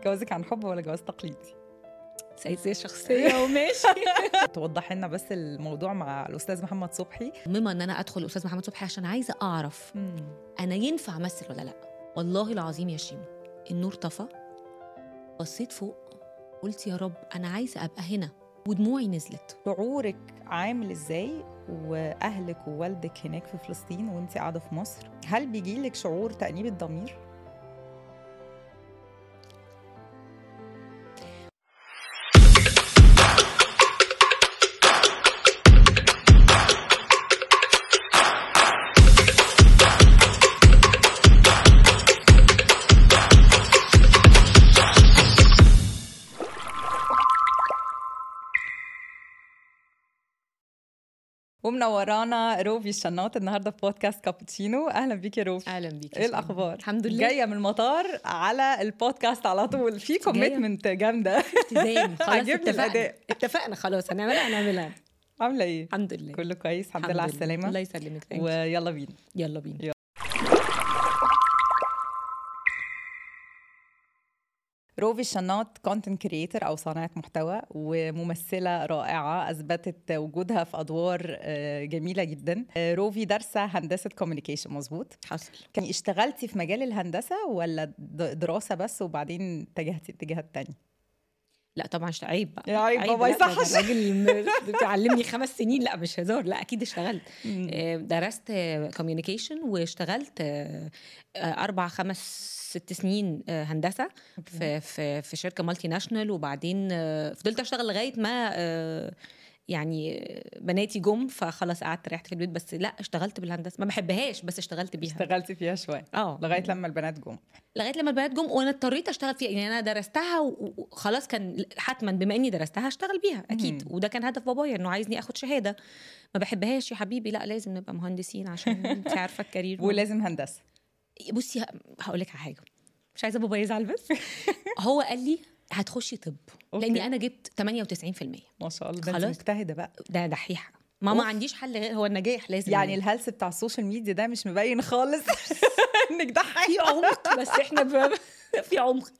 جوازك عن حب ولا جواز تقليدي سياسيه شخصيه وماشي توضح لنا بس الموضوع مع الاستاذ محمد صبحي مما ان انا ادخل الاستاذ محمد صبحي عشان عايزه اعرف انا ينفع امثل ولا لا والله العظيم يا شيمو النور طفى بصيت فوق قلت يا رب انا عايزه ابقى هنا ودموعي نزلت شعورك عامل ازاي واهلك ووالدك هناك في فلسطين وانت قاعده في مصر هل بيجي لك شعور تانيب الضمير ومنورانا روفي الشناط النهارده في بودكاست كابتشينو اهلا بيك يا روفي اهلا بيك ايه الاخبار الحمد لله جايه من المطار على البودكاست على طول في جاية. كوميتمنت جامده التزام خلاص عجبني اتفقنا الأداء. اتفقنا خلاص هنعملها هنعملها عامله ايه الحمد لله كله كويس الحمد لله على السلامه الله يسلمك thank you. ويلا بينا يلا بينا روفي الشناط كونتنت كريتور او صانعه محتوى وممثله رائعه اثبتت وجودها في ادوار آه، جميله جدا آه، روفي دارسه هندسه كوميونيكيشن مظبوط حصل كان اشتغلتي في مجال الهندسه ولا د- دراسه بس وبعدين اتجهتي اتجاهات تانية لا طبعا اشت- عيب بقى يا عيب ما لا، ده- ده يصحش. الراجل م- بتعلمني خمس سنين لا مش هزار لا اكيد اشتغلت آه، درست كوميونيكيشن واشتغلت آه، آه، اربع خمس ست سنين آه، هندسه في في في شركه مالتي ناشونال وبعدين آه، فضلت اشتغل لغايه ما آه، يعني آه، بناتي جم فخلاص قعدت ريحت في البيت بس لا اشتغلت بالهندسه ما بحبهاش بس اشتغلت بيها اشتغلتي فيها شويه اه لغايه لما البنات جم لغايه لما البنات جم وانا اضطريت اشتغل فيها يعني انا درستها و- وخلاص كان حتما بما اني درستها اشتغل بيها اكيد مم. وده كان هدف بابايا انه عايزني اخد شهاده ما بحبهاش يا حبيبي لا لازم نبقى مهندسين عشان انت عارفه الكارير ولازم هندسه بصي هقول لك على حاجه مش عايزه بابا يزعل بس هو قال لي هتخشي طب أوكي. لاني انا جبت 98% ما شاء الله ده انت خلاص. مجتهده بقى ده دحيحه ما ما أوف. عنديش حل غير هو النجاح لازم يعني الهلس بتاع السوشيال ميديا ده مش مبين خالص انك ده في عمق بس احنا ب... في عمق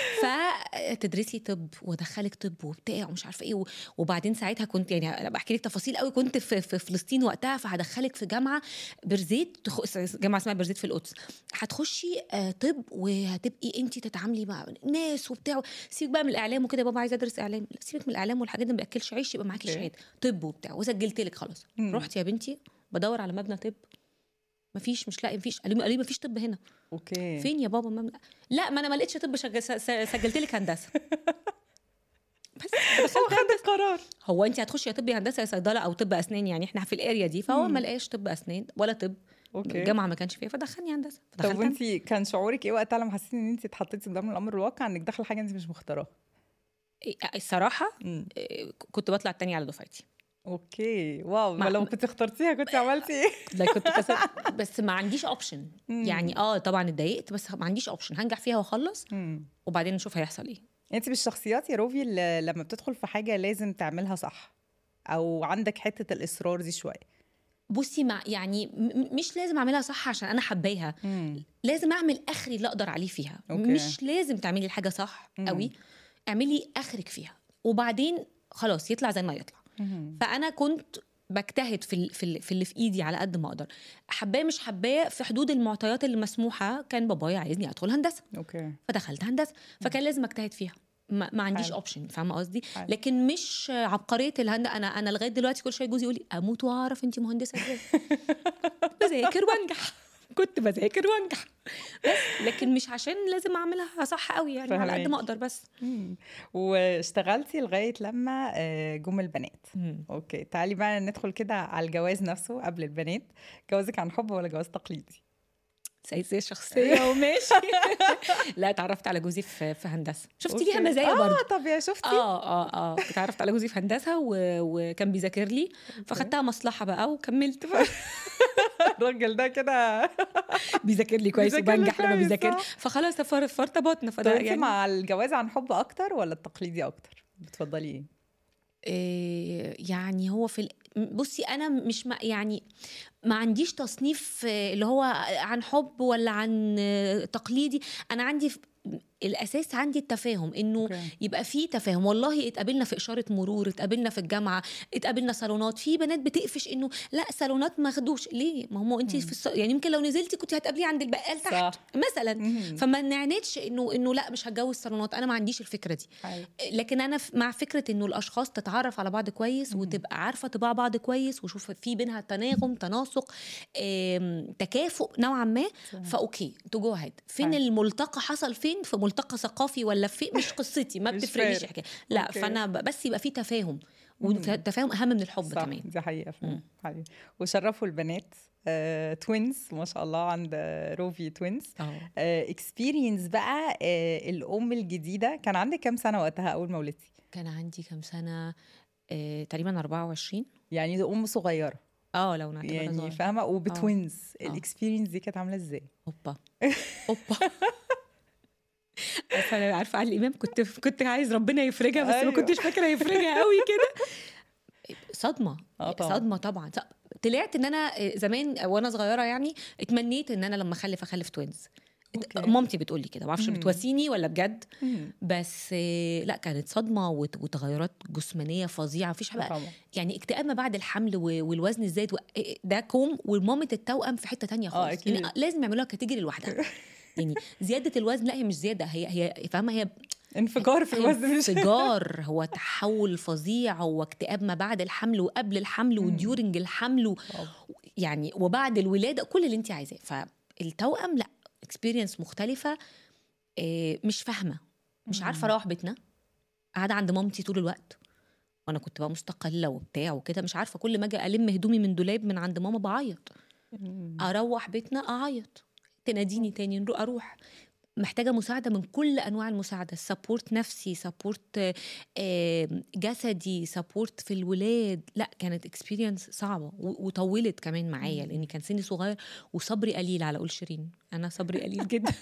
فتدرسي طب وادخلك طب وبتاع ومش عارفه ايه و- وبعدين ساعتها كنت يعني انا بحكي لك تفاصيل قوي كنت في, في فلسطين وقتها فهدخلك في جامعه برزيت تخ... جامعه اسمها برزيت في القدس هتخشي آه، طب وهتبقي انت تتعاملي مع ناس وبتاع سيبك بقى من الاعلام وكده يا بابا عايزه ادرس اعلام لا سيبك من الاعلام والحاجات دي ما بياكلش عيش يبقى معاكي أوكي. شهاده طب وبتاع وسجلت لك خلاص مم. رحت يا بنتي بدور على مبنى طب مفيش مش لاقي مفيش قالوا لي قالوا لي مفيش طب هنا اوكي فين يا بابا مم... لا ما انا ما لقيتش طب شغ... س... س... سجلت لك هندسه بس هو خد القرار هو انت هتخشي يا طب يا هندسه يا صيدله او طب اسنان يعني احنا في الاريا دي فهو مم. ما لقاش طب اسنان ولا طب اوكي الجامعه ما كانش فيها فدخلني هندسه طب فدخلت وانت كان شعورك ايه وقتها لما حسيتي ان انت اتحطيتي قدام الامر الواقع انك داخله حاجه انت مش مختاراها إيه، الصراحه مم. إيه، كنت بطلع التانية على دفعتي اوكي واو مع- ما لو كنت اخترتيها كنت عملتي ايه ده كنت كسر بس ما عنديش اوبشن مم. يعني اه طبعا اتضايقت بس ما عنديش اوبشن هنجح فيها واخلص مم. وبعدين نشوف هيحصل ايه انت من الشخصيات يا روفي اللي لما بتدخل في حاجه لازم تعملها صح او عندك حته الاصرار دي شويه بصي مع يعني م- م- مش لازم اعملها صح عشان انا حباها لازم اعمل اخري اللي اقدر عليه فيها أوكي. أوكي. مش لازم تعملي الحاجه صح مم. قوي اعملي اخرك فيها وبعدين خلاص يطلع زي ما يطلع مم. فانا كنت بجتهد في ال- في ال- في اللي في ايدي على قد ما اقدر حباه مش حباه في حدود المعطيات اللي مسموحه كان بابايا عايزني ادخل هندسه اوكي فدخلت هندسه فكان لازم اجتهد فيها ما, ما عنديش حلو. اوبشن فاهمه قصدي حلو. لكن مش عبقريه الهندسه انا انا لغايه دلوقتي كل شويه جوزي يقول لي اموت واعرف انت مهندسه ازاي بذاكر وانجح كنت بذاكر وانجح بس لكن مش عشان لازم اعملها صح قوي يعني على قد فهماكي. ما اقدر بس مم. واشتغلتي لغايه لما آه، جم البنات اوكي تعالي بقى ندخل كده على الجواز نفسه قبل البنات جوازك عن حب ولا جواز تقليدي سياسيه شخصيه وماشي لا اتعرفت على جوزي في في هندسه شفتي ليها أوكي. مزايا اه برضه طب يا شفتي اه اه اه اتعرفت على جوزي في هندسه و... وكان بيذاكر لي فخدتها مصلحه بقى وكملت بقى الراجل ده كده بيذاكر لي كويس بيذاكر لي وبنجح لما كويس، بيذاكر صح. فخلاص فر- فارتبطنا طب فده انت يعني مع الجواز عن حب اكتر ولا التقليدي اكتر بتفضلي ايه إيه يعني هو في ال- بصي انا مش ما يعني ما عنديش تصنيف آه، اللي هو عن حب ولا عن آه، تقليدي انا عندي ف- الاساس عندي التفاهم انه أوكي. يبقى في تفاهم والله اتقابلنا في اشاره مرور اتقابلنا في الجامعه اتقابلنا صالونات في بنات بتقفش انه لا صالونات ما خدوش ليه ما هو انت في الص... يعني يمكن لو نزلتي كنت هتقابليه عند البقال تحت صح. مثلا مهم. فما نعنتش انه انه لا مش هتجوز صالونات انا ما عنديش الفكره دي حلو. لكن انا ف- مع فكره انه الاشخاص تتعرف على بعض كويس مم. وتبقى عارفه طباع بعض كويس وشوف في بينها تناغم تناسق آم، تكافؤ نوعا ما صح. فاوكي تو جو هيد فين حلو. الملتقى حصل فين في ملتقى ثقافي ولا في مش قصتي ما مش بتفرقليش فارق. الحكايه لا أوكي. فانا ب- بس يبقى في تفاهم مم. والتفاهم اهم من الحب صح كمان دي حقيقة فعلا مم. حقيقة وشرفوا البنات آه، توينز ما شاء الله عند آه، روفي توينز اه اكسبيرينس بقى آه، الام الجديده كان عندك كام سنه وقتها اول ما ولدتي كان عندي كام سنه آه، تقريبا 24 يعني دي ام صغيره اه لو نعتبرها يعني صغيرة. فاهمه وبتوينز آه. الاكسبيرينس دي كانت عامله ازاي اوبا اوبا عارفه أنا عارفه عادل امام كنت كنت عايز ربنا يفرجها بس أيوة. ما كنتش فاكره يفرجها قوي كده صدمه آه طبعاً. صدمه طبعا ص- طلعت ان انا زمان وانا صغيره يعني اتمنيت ان انا لما اخلف اخلف توينز أوكي. مامتي بتقول لي كده ما اعرفش مم. بتواسيني ولا بجد مم. بس آه، لا كانت صدمه وت- وتغيرات جسمانيه فظيعه مفيش بقى طبعا يعني اكتئاب ما بعد الحمل و- والوزن الزايد و- ده كوم ومامة التوأم في حته تانية خالص أكيد. يعني لازم يعملوها كاتيجوري لوحدها يعني زياده الوزن لا هي مش زياده هي هي فاهمه هي انفجار في الوزن مش انفجار هو تحول فظيع هو اكتئاب ما بعد الحمل وقبل الحمل مم. وديورنج الحمل و- طبعاً. يعني وبعد الولاده كل اللي انت عايزاه فالتوأم لا اكسبيرينس مختلفه آه، مش فاهمه مش عارفه مم. اروح بيتنا قاعده عند مامتي طول الوقت وانا كنت بقى مستقله وبتاع وكده مش عارفه كل ما اجي الم هدومي من دولاب من عند ماما بعيط مم. اروح بيتنا اعيط تناديني تاني نرو- اروح محتاجه مساعده من كل انواع المساعده سبورت نفسي سبورت جسدي سبورت في الولاد لا كانت اكسبيرينس صعبه و- وطولت كمان معايا لاني كان سني صغير وصبري قليل على قول شيرين انا صبري قليل جدا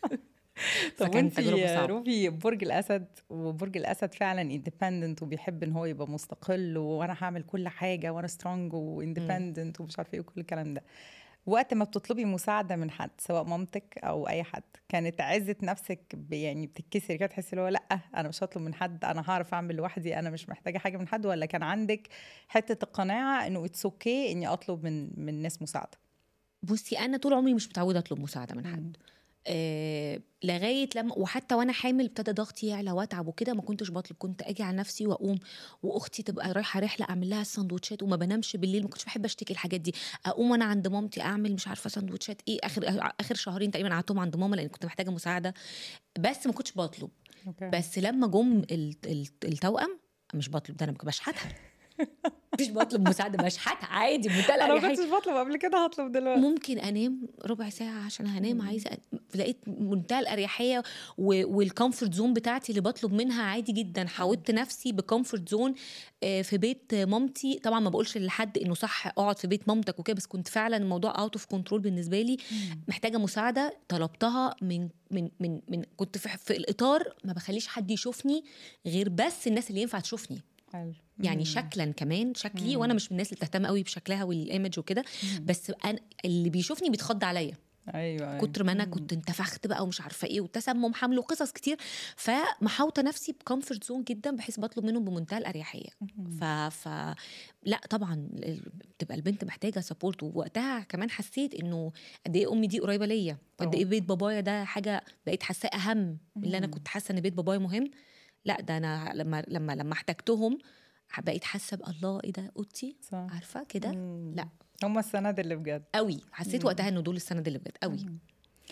طب فكانت وانت تجربة يا صعبة. روبي برج الاسد وبرج الاسد فعلا اندبندنت وبيحب ان هو يبقى مستقل وانا هعمل كل حاجه وانا سترونج واندبندنت ومش عارفه ايه وكل الكلام ده وقت ما بتطلبي مساعده من حد سواء مامتك او اي حد كانت عزه نفسك ب- يعني بتتكسر كده تحسي اللي هو لا انا مش هطلب من حد انا هعرف اعمل لوحدي انا مش محتاجه حاجه من حد ولا كان عندك حته القناعه انه اتس اوكي okay اني اطلب من من ناس مساعده بصي انا طول عمري مش متعوده اطلب مساعده من حد آه لغايه لما وحتى وانا حامل ابتدى ضغطي يعلى واتعب وكده ما كنتش بطلب كنت اجي على نفسي واقوم واختي تبقى رايحه رحله اعمل لها السندوتشات وما بنامش بالليل ما كنتش بحب اشتكي الحاجات دي اقوم وانا عند مامتي اعمل مش عارفه سندوتشات ايه اخر اخر شهرين تقريبا قعدتهم عند ماما لان كنت محتاجه مساعده بس ما كنتش بطلب أوكي. بس لما جم ال- ال- التوأم مش بطلب ده انا بشحتها مش بطلب مساعده بشحتها عادي بمنتهى انا ما الأريحية. كنتش بطلب قبل كده هطلب دلوقتي ممكن انام ربع ساعه عشان هنام مم. عايزه أ- لقيت منتهى الاريحيه والكومفورت زون بتاعتي اللي بطلب منها عادي جدا حاولت نفسي بكومفورت زون آه، في بيت مامتي طبعا ما بقولش لحد انه صح اقعد في بيت مامتك وكده بس كنت فعلا الموضوع اوت اوف كنترول بالنسبه لي محتاجه مساعده طلبتها من من من من كنت في, في الاطار ما بخليش حد يشوفني غير بس الناس اللي ينفع تشوفني حلو يعني مم. شكلا كمان شكلي مم. وانا مش من الناس اللي بتهتم قوي بشكلها والايمج وكده مم. بس انا اللي بيشوفني بيتخض عليا ايوه أيوة. كتر ما انا مم. كنت انتفخت بقى ومش عارفه ايه وتسمم حمل وقصص كتير فمحاوطه نفسي بكمفورت زون جدا بحيث بطلب منهم بمنتهى الاريحيه مم. ف... ف لا طبعا ال- بتبقى البنت محتاجه سبورت ووقتها كمان حسيت انه قد ايه امي دي قريبه ليا وقد طبعاً. ايه بيت بابايا ده حاجه بقيت حاساه اهم من اللي انا مم. كنت حاسه ان بيت بابايا مهم لا ده انا لما لما لما احتجتهم بقيت حاسه بالله ايه ده اوضتي صح عارفه كده مم. لا. هم السند اللي بجد قوي حسيت مم. وقتها انه دول السند اللي بجد قوي مم.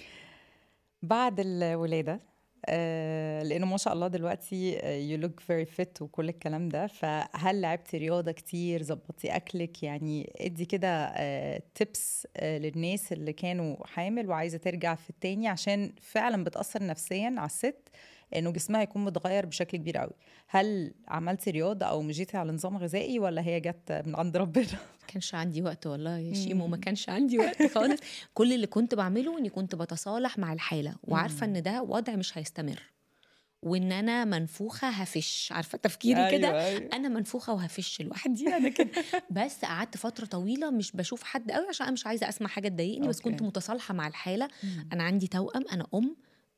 بعد الولادة آه لأنه ما شاء الله دلوقتي يو لوك فيري فيت وكل الكلام ده فهل لعبتي رياضة كتير ظبطتي أكلك يعني ادي كده تيبس آه للناس اللي كانوا حامل وعايزة ترجع في التاني عشان فعلا بتأثر نفسيا على الست انه جسمها يكون متغير بشكل كبير قوي هل عملتي رياضة او مشيتي على نظام غذائي ولا هي جت من عند ربنا ما كانش عندي وقت والله يا شيمو ما مم. كانش عندي وقت خالص كل اللي كنت بعمله اني كنت بتصالح مع الحاله وعارفه مم. ان ده وضع مش هيستمر وان انا منفوخه هفش عارفه تفكيري أيوة كده أيوة. انا منفوخه وهفش لوحدي انا كده بس قعدت فتره طويله مش بشوف حد قوي عشان انا مش عايزه اسمع حاجه تضايقني بس كنت أوكي. متصالحه مع الحاله مم. انا عندي توأم انا ام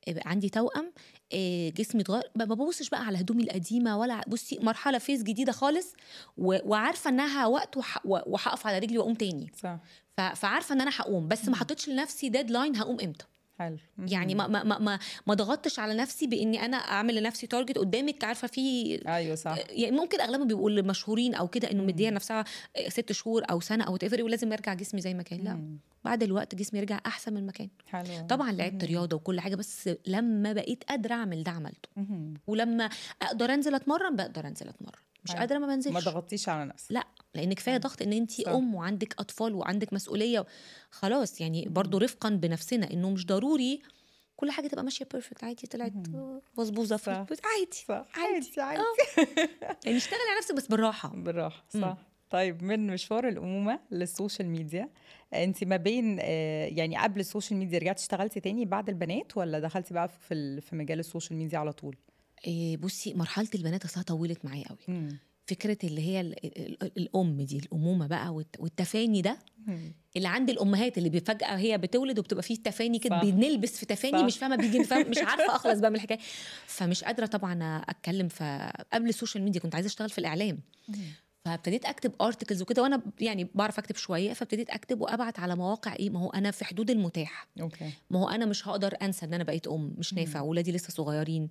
يبقى عندي توأم آه، جسمي اتغير ما ببصش بقى على هدومي القديمه ولا بصي مرحله فيز جديده خالص و- وعارفه انها وقت وح- و- وهقف على رجلي واقوم تاني صح ف- فعارفه ان انا هقوم بس ما حطيتش لنفسي ديدلاين هقوم امتى حلو يعني ما ما ما ما, ما ضغطتش على نفسي باني انا اعمل لنفسي تارجت قدامك عارفه في ايوه صح يعني ممكن اغلبهم بيبقوا اللي مشهورين او كده انه مديه نفسها ست شهور او سنه او تفرق ولازم يرجع جسمي زي ما كان لا مم. بعد الوقت جسمي يرجع احسن من ما كان حلو طبعا لعبت رياضه وكل حاجه بس لما بقيت قادره اعمل ده عملته مهم. ولما اقدر انزل اتمرن بقدر انزل اتمرن مش حلو. قادره ما ما بنزلش ضغطتيش على نفسك لا لان كفايه ضغط ان انت صح. ام وعندك اطفال وعندك مسؤوليه خلاص يعني برضو رفقا بنفسنا انه مش ضروري كل حاجه تبقى ماشيه بيرفكت عادي طلعت مظبوظه في صح. البيت. عادي صح عادي. عادي عادي يعني اشتغلي على نفسك بس بالراحه بالراحه مم. صح طيب من مشوار الامومه للسوشيال ميديا انت ما بين آه، يعني قبل السوشيال ميديا رجعتي اشتغلتي تاني بعد البنات ولا دخلتي بقى في ال- في مجال السوشيال ميديا على طول إيه بصي مرحله البنات اصلا طولت معايا قوي مم. فكره اللي هي ال ال ال الام دي الامومه بقى والت- والتفاني ده مم. اللي عند الامهات اللي فجاه هي بتولد وبتبقى فيه تفاني كده صح. بنلبس في تفاني صح. مش فاهمه بيجي فاهم مش عارفه اخلص بقى من الحكايه فمش قادره طبعا اتكلم فقبل السوشيال ميديا كنت عايزه اشتغل في الاعلام فابتديت اكتب ارتكلز وكده وانا يعني بعرف اكتب شويه فابتديت اكتب وابعت على مواقع ايه ما هو انا في حدود المتاح اوكي ما هو انا مش هقدر انسى ان انا بقيت ام مش نافع ولادي لسه صغيرين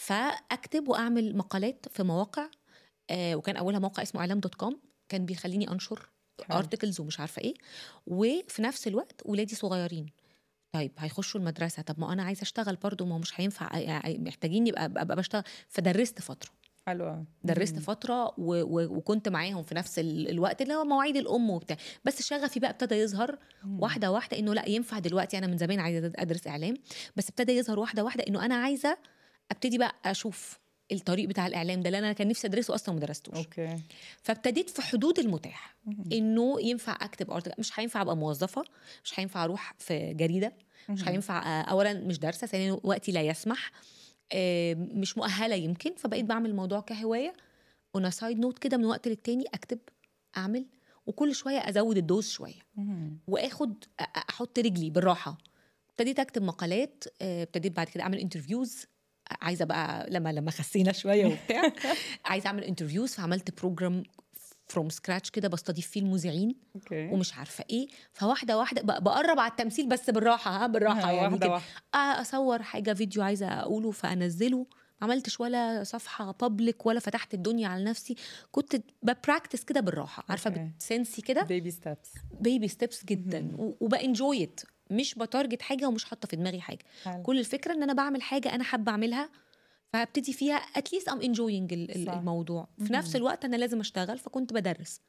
فاكتب واعمل مقالات في مواقع آه وكان اولها موقع اسمه اعلام دوت كوم كان بيخليني انشر حلو. ارتكلز ومش عارفه ايه وفي نفس الوقت ولادي صغيرين طيب هيخشوا المدرسه طب ما انا عايزه اشتغل برضو ما هو مش هينفع يعني محتاجين يبقى ابقى بشتغل فدرست فتره حلو أوي. درست مم. فتره و... و... وكنت معاهم في نفس ال- الوقت اللي هو مواعيد الام وبتاع بس شغفي بقى ابتدى يظهر مم. واحده واحده انه لا ينفع دلوقتي انا من زمان عايزه ادرس اعلام بس ابتدى يظهر واحده واحده انه انا عايزه ابتدي بقى اشوف الطريق بتاع الاعلام ده لان انا كان نفسي ادرسه اصلا وما درستوش اوكي فابتديت في حدود المتاح مم. انه ينفع اكتب ارتكل مش هينفع ابقى موظفه مش هينفع اروح في جريده مش مم. هينفع آه، اولا مش دارسه ثانيا وقتي لا يسمح آه، مش مؤهله يمكن فبقيت بعمل الموضوع كهوايه اون سايد نوت كده من وقت للتاني اكتب اعمل وكل شويه ازود الدوز شويه مم. واخد أ- أ- احط رجلي بالراحه ابتديت اكتب مقالات آه، ابتديت بعد كده اعمل انترفيوز عايزه بقى لما لما خسينا شويه وبتاع عايزه اعمل انترفيوز فعملت بروجرام فروم سكراتش كده بستضيف فيه المذيعين اوكي ومش عارفه ايه فواحده واحده بق- بقرب على التمثيل بس بالراحه ها بالراحه يعني واحده كده. واحده آه، اصور حاجه فيديو عايزه اقوله فانزله ما عملتش ولا صفحه بابليك ولا فتحت الدنيا على نفسي كنت ببراكتس كده بالراحه عارفه أوكي. بتسنسي كده بيبي ستابس بيبي ستيبس جدا و- وبانجويت مش بتارجت حاجه ومش حاطه في دماغي حاجه كل الفكره ان انا بعمل حاجه انا حابه اعملها فهبتدي فيها اتليست ام انجوينج صح. الموضوع في مهم. نفس الوقت انا لازم اشتغل فكنت بدرس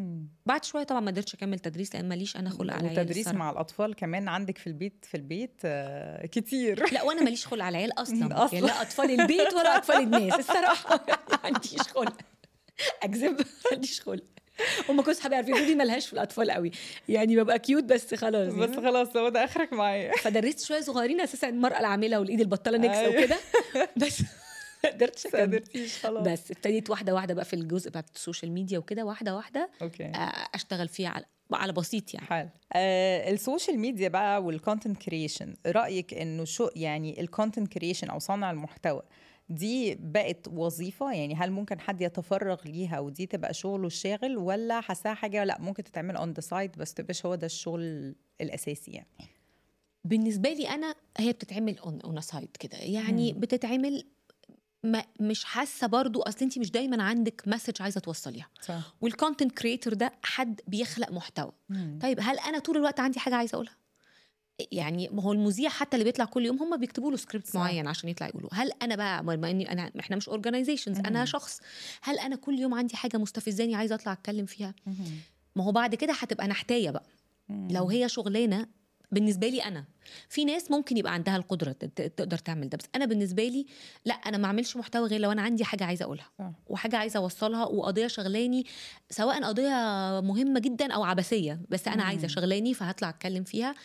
بعد شويه طبعا ما قدرتش اكمل تدريس لان ماليش انا خلق على العيال وتدريس الصراحة. مع الاطفال كمان عندك في البيت في البيت آه، كتير لا وانا ماليش خلق على العيال اصلا أصلاً. يعني لا اطفال البيت ولا اطفال الناس الصراحه ما عنديش خلق اكذب ما عنديش خلق هم كل صحابي عارفين دي ملهاش في الاطفال قوي يعني ببقى كيوت بس خلاص بس خلاص هو ده اخرك معايا فدرست شويه صغيرين اساسا المراه العامله والايد البطاله نكسه أيوة. وكده بس ما قدرتش بس أكمل. قدرتيش خلاص بس ابتديت واحده واحده بقى في الجزء بتاع السوشيال ميديا وكده واحده واحده اوكي آه، اشتغل فيه على على بسيط يعني حال آه السوشيال ميديا بقى والكونتنت كريشن رايك انه شو يعني الكونتنت كريشن او صانع المحتوى دي بقت وظيفة يعني هل ممكن حد يتفرغ ليها ودي تبقى شغله الشاغل ولا حاساها حاجة لا ممكن تتعمل اون ذا سايد بس تبقاش هو ده الشغل الأساسي يعني بالنسبه لي انا هي بتتعمل اون اون سايد كده يعني مم. بتتعمل ما مش حاسه برضو اصل انت مش دايما عندك مسج عايزه توصليها صح والكونتنت كريتور ده حد بيخلق محتوى طيب هل انا طول الوقت عندي حاجه عايزه اقولها يعني ما هو المذيع حتى اللي بيطلع كل يوم هم بيكتبوا له سكريبت صح. معين عشان يطلع يقولوا هل انا بقى بما اني انا احنا مش اورجانيزيشنز انا مهم. شخص هل انا كل يوم عندي حاجه مستفزاني عايزه اطلع اتكلم فيها ما هو بعد كده هتبقى نحتايه بقى لو هي شغلانه بالنسبه لي انا في ناس ممكن يبقى عندها القدره ت- ت- تقدر تعمل ده بس انا بالنسبه لي لا انا ما اعملش محتوى غير لو انا عندي حاجه عايزه اقولها صح. وحاجه عايزه اوصلها وقضيه شغلاني سواء قضيه مهمه جدا او عبثيه بس انا مم. عايزه شغلاني فهطلع اتكلم فيها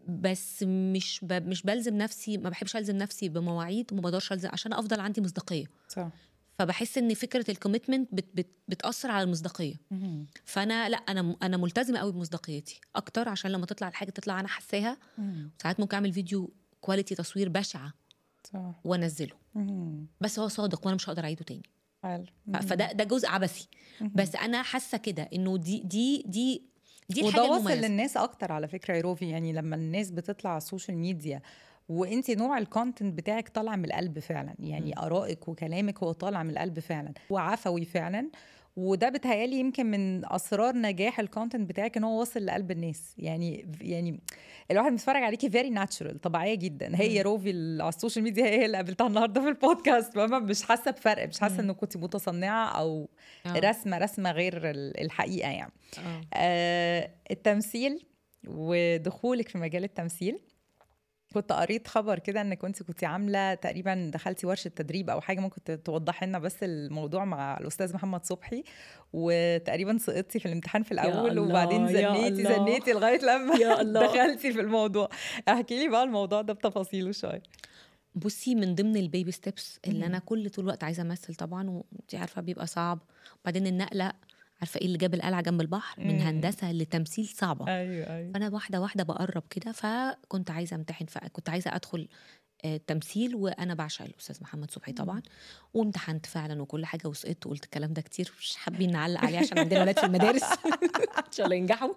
بس مش ب... مش بلزم نفسي ما بحبش الزم نفسي بمواعيد وما بقدرش الزم عشان افضل عندي مصداقيه صح فبحس ان فكره الكوميتمنت بت... بت... بتاثر على المصداقيه فانا لا انا انا ملتزمه قوي بمصداقيتي اكتر عشان لما تطلع الحاجه تطلع انا حاساها ساعات ممكن اعمل فيديو كواليتي تصوير بشعه صح وانزله مم. بس هو صادق وانا مش هقدر اعيده تاني حلو ف- فده ده جزء عبثي بس انا حاسه كده انه دي دي دي دي الحاجه وده واصل المميزه للناس اكتر على فكره يا روفي يعني لما الناس بتطلع على السوشيال ميديا وانت نوع الكونتنت بتاعك طالع من القلب فعلا يعني مم. ارائك وكلامك هو طالع من القلب فعلا وعفوي فعلا وده بتهيالي يمكن من اسرار نجاح الكونتنت بتاعك ان هو واصل لقلب الناس يعني يعني الواحد بيتفرج عليكي فيري ناتشورال طبيعيه جدا هي روفي اللي على السوشيال ميديا هي اللي قابلتها النهارده في البودكاست فاهمه مش حاسه بفرق مش حاسه مم. انه كنت متصنعه او آه. رسمه رسمه غير ال- الحقيقه يعني آه. آه، التمثيل ودخولك في مجال التمثيل كنت قريت خبر كده انك كنت كنت عامله تقريبا دخلتي ورشه تدريب او حاجه ممكن توضحي لنا بس الموضوع مع الاستاذ محمد صبحي وتقريبا سقطتي في الامتحان في الاول الله، وبعدين يا زنيتي الله. زنيتي لغايه لما يا الله. دخلتي في الموضوع احكي لي بقى الموضوع ده بتفاصيله شويه بصي من ضمن البيبي ستيبس اللي مهم. انا كل طول الوقت عايزه امثل طبعا وانت عارفه بيبقى صعب وبعدين النقله عارفه ايه اللي جاب القلعه جنب البحر من مم. هندسه لتمثيل صعبه ايوه ايوه فانا واحده واحده بقرب كده فكنت عايزه امتحن فكنت عايزه ادخل آه، تمثيل وانا بعشق الاستاذ محمد صبحي طبعا وامتحنت فعلا وكل حاجه وسقطت وقلت الكلام ده كتير مش حابين نعلق عليه عشان عندنا ولاد في المدارس ان شاء الله ينجحوا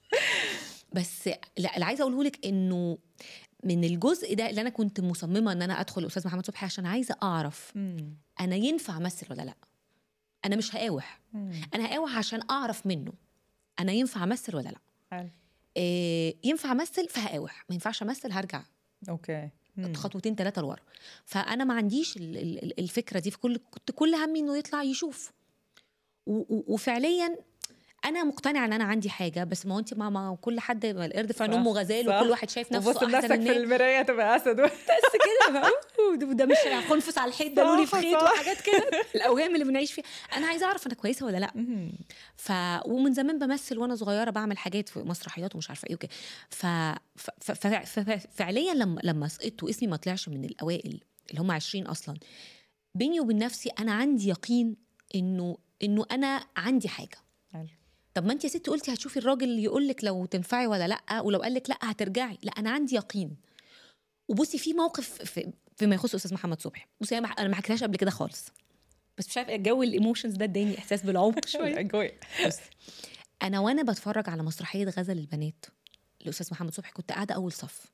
بس لا اللي عايزه اقوله لك انه من الجزء ده اللي انا كنت مصممه ان انا ادخل الاستاذ محمد صبحي عشان عايزه اعرف مم. انا ينفع امثل ولا لا انا مش هقاوح مم. انا هقاوح عشان اعرف منه انا ينفع امثل ولا لا حلو. إيه ينفع امثل فهقاوح ما ينفعش امثل هرجع اوكي مم. خطوتين ثلاثه لورا فانا ما عنديش ال- ال- ال- الفكره دي في كل كنت كل همي انه يطلع يشوف و- و- وفعليا انا مقتنعه ان انا عندي حاجه بس ما هو انت ما, ما كل حد ما القرد في عين صح، امه غزال صح. وكل واحد شايف نفسه وبص احسن لنفسك من في الناس المرايه تبقى اسد بس كده فاهم؟ وده- وده مش خنفس على الحيط ده لولي في صح، خيط صح. وحاجات كده الاوهام اللي بنعيش فيها انا عايزه اعرف انا كويسه ولا لا مم. ف ومن زمان بمثل وانا صغيره بعمل حاجات في مسرحيات ومش عارفه ايه وكده ف... ف... ف... ف... ف... فعليا لما لما سقطت واسمي ما طلعش من الاوائل اللي هم 20 اصلا بيني وبين نفسي انا عندي يقين انه انه انا عندي حاجه حلو. طب ما انت يا ستي قلتي هتشوفي الراجل يقول لك لو تنفعي ولا لا ولو قال لك لا هترجعي لا انا عندي يقين وبصي في موقف في فيما يخص استاذ محمد صبحي بصي انا ما- انا ما حكيتهاش قبل كده خالص بس مش عارفه جو الايموشنز ده اداني احساس بالعمق شويه جوي. بص انا وانا بتفرج على مسرحيه غزل البنات الاستاذ محمد صبحي كنت قاعده اول صف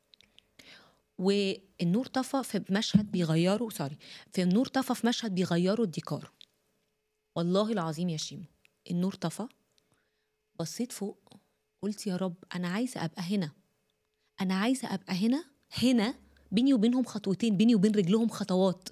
والنور طفى في مشهد بيغيروا سوري في النور طفى في مشهد بيغيروا الديكور والله العظيم يا شيمو النور طفى بصيت فوق قلت يا رب انا عايزه ابقى هنا انا عايزه ابقى هنا هنا بيني وبينهم خطوتين بيني وبين رجلهم خطوات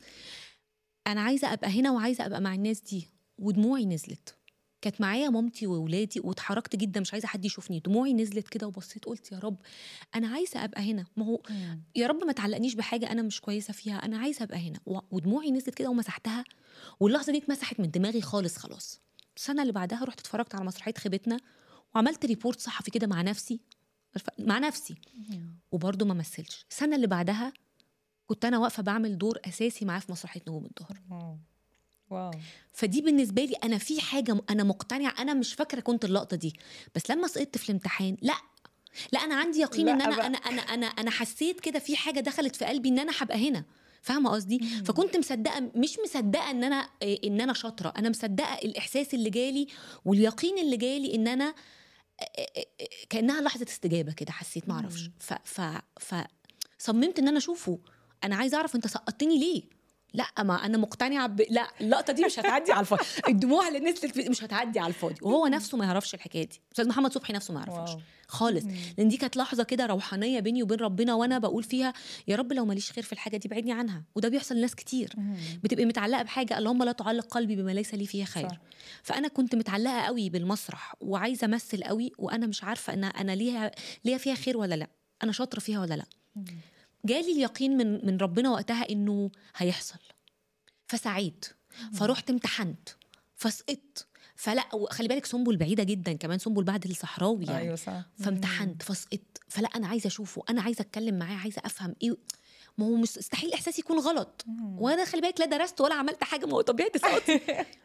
انا عايزه ابقى هنا وعايزه ابقى مع الناس دي ودموعي نزلت كانت معايا مامتي واولادي واتحركت جدا مش عايزه حد يشوفني دموعي نزلت كده وبصيت قلت يا رب انا عايزه ابقى هنا ما هو مم. يا رب ما تعلقنيش بحاجه انا مش كويسه فيها انا عايزه ابقى هنا و- ودموعي نزلت كده ومسحتها واللحظه دي اتمسحت من دماغي خالص خلاص السنه اللي بعدها رحت اتفرجت على مسرحيه خيبتنا وعملت ريبورت صحفي كده مع نفسي مع نفسي وبرضه ما مثلش السنه اللي بعدها كنت انا واقفه بعمل دور اساسي معاه في مسرحيه نجوم الظهر واو واو فدي بالنسبه لي انا في حاجه م- انا مقتنعه انا مش فاكره كنت اللقطه دي بس لما سقطت في الامتحان لا لا انا عندي يقين لا ان انا بقى. انا انا انا انا حسيت كده في حاجه دخلت في قلبي ان انا هبقى هنا فاهمه قصدي فكنت مصدقه مش مصدقه ان انا إيه، ان انا شاطره انا مصدقه الاحساس اللي جالي واليقين اللي جالي ان انا إيه، إيه، إيه، كانها لحظه استجابه كده حسيت ما اعرفش ف ف ف صممت ان انا اشوفه انا عايزه اعرف انت سقطتني ليه لا ما انا مقتنعه ب... لا اللقطه دي مش هتعدي على الفاضي الدموع اللي نزلت في- مش هتعدي على الفاضي وهو نفسه ما يعرفش الحكايه دي استاذ محمد صبحي نفسه ما يعرفش واو. خالص لان دي كانت لحظه كده روحانيه بيني وبين ربنا وانا بقول فيها يا رب لو ماليش خير في الحاجه دي بعدني عنها وده بيحصل لناس كتير بتبقي متعلقه بحاجه اللهم لا تعلق قلبي بما ليس لي فيها خير صح. فانا كنت متعلقه قوي بالمسرح وعايزه امثل قوي وانا مش عارفه ان انا ليها ليها فيها خير ولا لا انا شاطره فيها ولا لا جالي اليقين من من ربنا وقتها انه هيحصل فسعيت فرحت امتحنت فسقطت فلا خلي بالك سنبل بعيده جدا كمان سنبل بعد الصحراوي يعني ايوه صح فامتحنت فسقطت فلا انا عايزه اشوفه انا عايزه اتكلم معاه عايزه افهم ايه ما هو مستحيل احساسي يكون غلط وانا خلي بالك لا درست ولا عملت حاجه ما هو طبيعه سقطي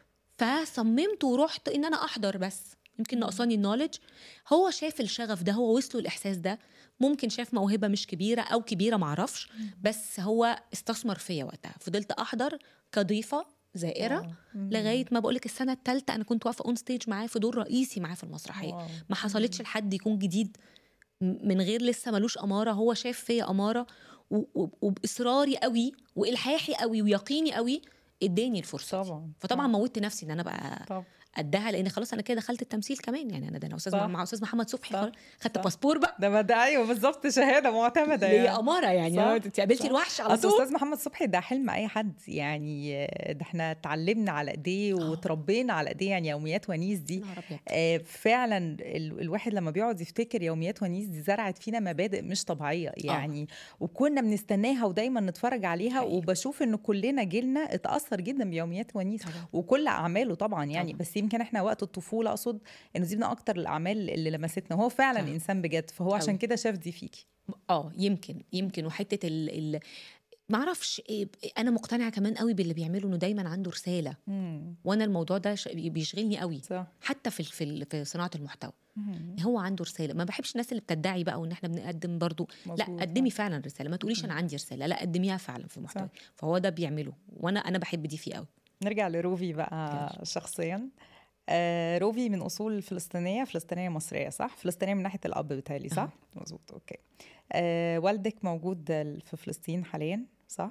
فصممت ورحت ان انا احضر بس يمكن ناقصاني النولج هو شاف الشغف ده هو وصله الاحساس ده ممكن شاف موهبه مش كبيره او كبيره معرفش بس هو استثمر فيا وقتها فضلت احضر كضيفه زائره لغايه ما بقولك السنه الثالثه انا كنت واقفه اون ستيج معاه في دور رئيسي معاه في المسرحيه واو. ما حصلتش لحد يكون جديد م- من غير لسه ملوش اماره هو شاف فيا اماره و- و- وباصراري قوي والحاحي قوي ويقيني قوي اداني الفرصه دي. طبعا فطبعا موتت نفسي ان انا بقى طبعا قدها لان خلاص انا كده دخلت التمثيل كمان يعني انا ده انا استاذ صح. مع استاذ محمد صبحي صح. خلاص خدت صح. باسبور بقى ده ما ده ايوه بالظبط شهاده معتمده ليا يعني اماره يعني صح. أنا- انت قابلتي صح. الوحش على اصل طول استاذ محمد صبحي ده حلم اي حد يعني آه، ده احنا اتعلمنا على ايديه وتربينا على ايديه يعني يوميات ونيس دي يا نهار أبيض. آه، فعلا ال- الواحد لما بيقعد يفتكر يوميات ونيس دي زرعت فينا مبادئ مش طبيعيه يعني وكنا بنستناها ودايما نتفرج عليها حقيقي. وبشوف ان كلنا جيلنا اتاثر جدا بيوميات ونيس طبعاً. وكل اعماله طبعا يعني طبعاً. بس يمكن احنا وقت الطفوله اقصد انه دي من اكتر الاعمال اللي لمستنا هو فعلا طبعاً. انسان بجد فهو عشان أوي. كده شاف دي فيكي اه يمكن يمكن وحته ال, ال... معرفش إيه انا مقتنعه كمان قوي باللي بيعمله انه دايما عنده رساله مم. وانا الموضوع ده ش... بيشغلني قوي صح حتى في ال- في ال- في صناعه المحتوى مم. هو عنده رساله ما بحبش الناس اللي بتدعي بقى وان احنا بنقدم برضو لا مظبوط. قدمي فعلا رساله ما تقوليش انا عندي رساله لا قدميها فعلا في المحتوى صح. فهو ده بيعمله وانا انا بحب دي فيه قوي نرجع لروفي بقى شخصيا آه روفي من اصول فلسطينيه فلسطينيه مصريه صح فلسطينيه من ناحيه الاب بتاعي صح مظبوط اوكي آه والدك موجود في فلسطين حاليا صح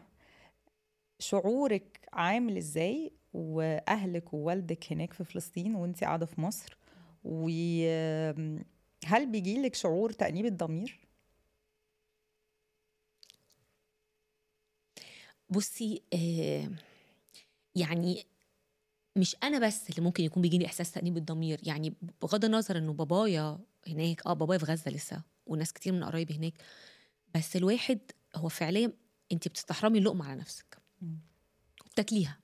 شعورك عامل ازاي واهلك ووالدك هناك في فلسطين وانت قاعده في مصر وهل بيجيلك شعور تأنيب الضمير بصي آه يعني مش انا بس اللي ممكن يكون بيجيني احساس تانيب الضمير يعني بغض النظر انه بابايا هناك اه بابايا في غزه لسه وناس كتير من قرايبي هناك بس الواحد هو فعليا انت بتستحرمي اللقمه على نفسك مم. وبتاكليها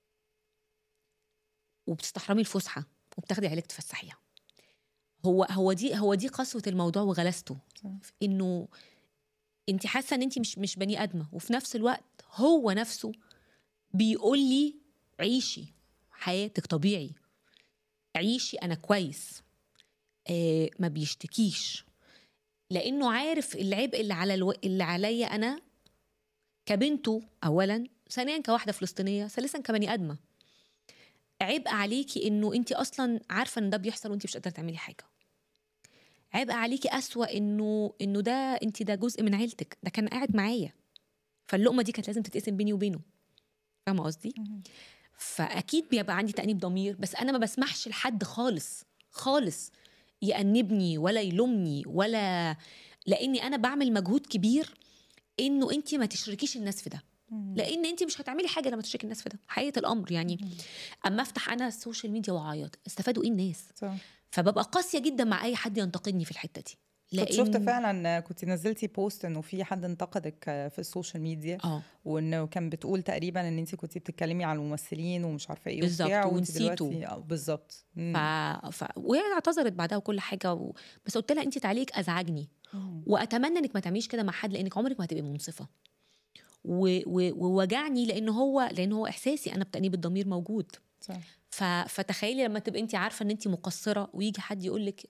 وبتستحرمي الفسحه وبتاخدي علاج تفسحيها هو هو دي هو دي قسوه الموضوع وغلاسته صح. انه انت حاسه ان انت مش مش بني ادمه وفي نفس الوقت هو نفسه بيقول لي عيشي حياتك طبيعي عيشي انا كويس آه ما بيشتكيش لانه عارف العبء اللي على الو... اللي عليا انا كبنته اولا ثانيا كواحده فلسطينيه ثالثا كبني ادمه عبء عليكي انه انت اصلا عارفه ان ده بيحصل وانت مش قادره تعملي حاجه عبء عليكي اسوا انه انه ده انت ده جزء من عيلتك ده كان قاعد معايا فاللقمه دي كانت لازم تتقسم بيني وبينه فاهمه قصدي فاكيد بيبقى عندي تانيب ضمير بس انا ما بسمحش لحد خالص خالص يأنبني ولا يلومني ولا لاني انا بعمل مجهود كبير انه انت ما تشركيش الناس في ده لان انت مش هتعملي حاجه لما تشركي الناس في ده حقيقه الامر يعني اما افتح انا السوشيال ميديا واعيط استفادوا ايه الناس صح فببقى قاسيه جدا مع اي حد ينتقدني في الحته دي كنت شفت فعلا كنت نزلتي بوست انه في حد انتقدك في السوشيال ميديا اه وانه كان بتقول تقريبا ان انت كنت بتتكلمي على الممثلين ومش عارفه ايه بالظبط، وبتاع، وانت ونسيته. دلوقتي- آه، بالظبط ف... مم. ف... وهي اعتذرت بعدها وكل حاجه و... بس قلت لها انت تعليق ازعجني مم. واتمنى انك ما تعمليش كده مع حد لانك عمرك ما هتبقي منصفه و... و... ووجعني لان هو لان هو احساسي انا بتانيب الضمير موجود صح. ف... فتخيلي لما تبقي انت عارفه ان انت مقصره ويجي حد يقول لك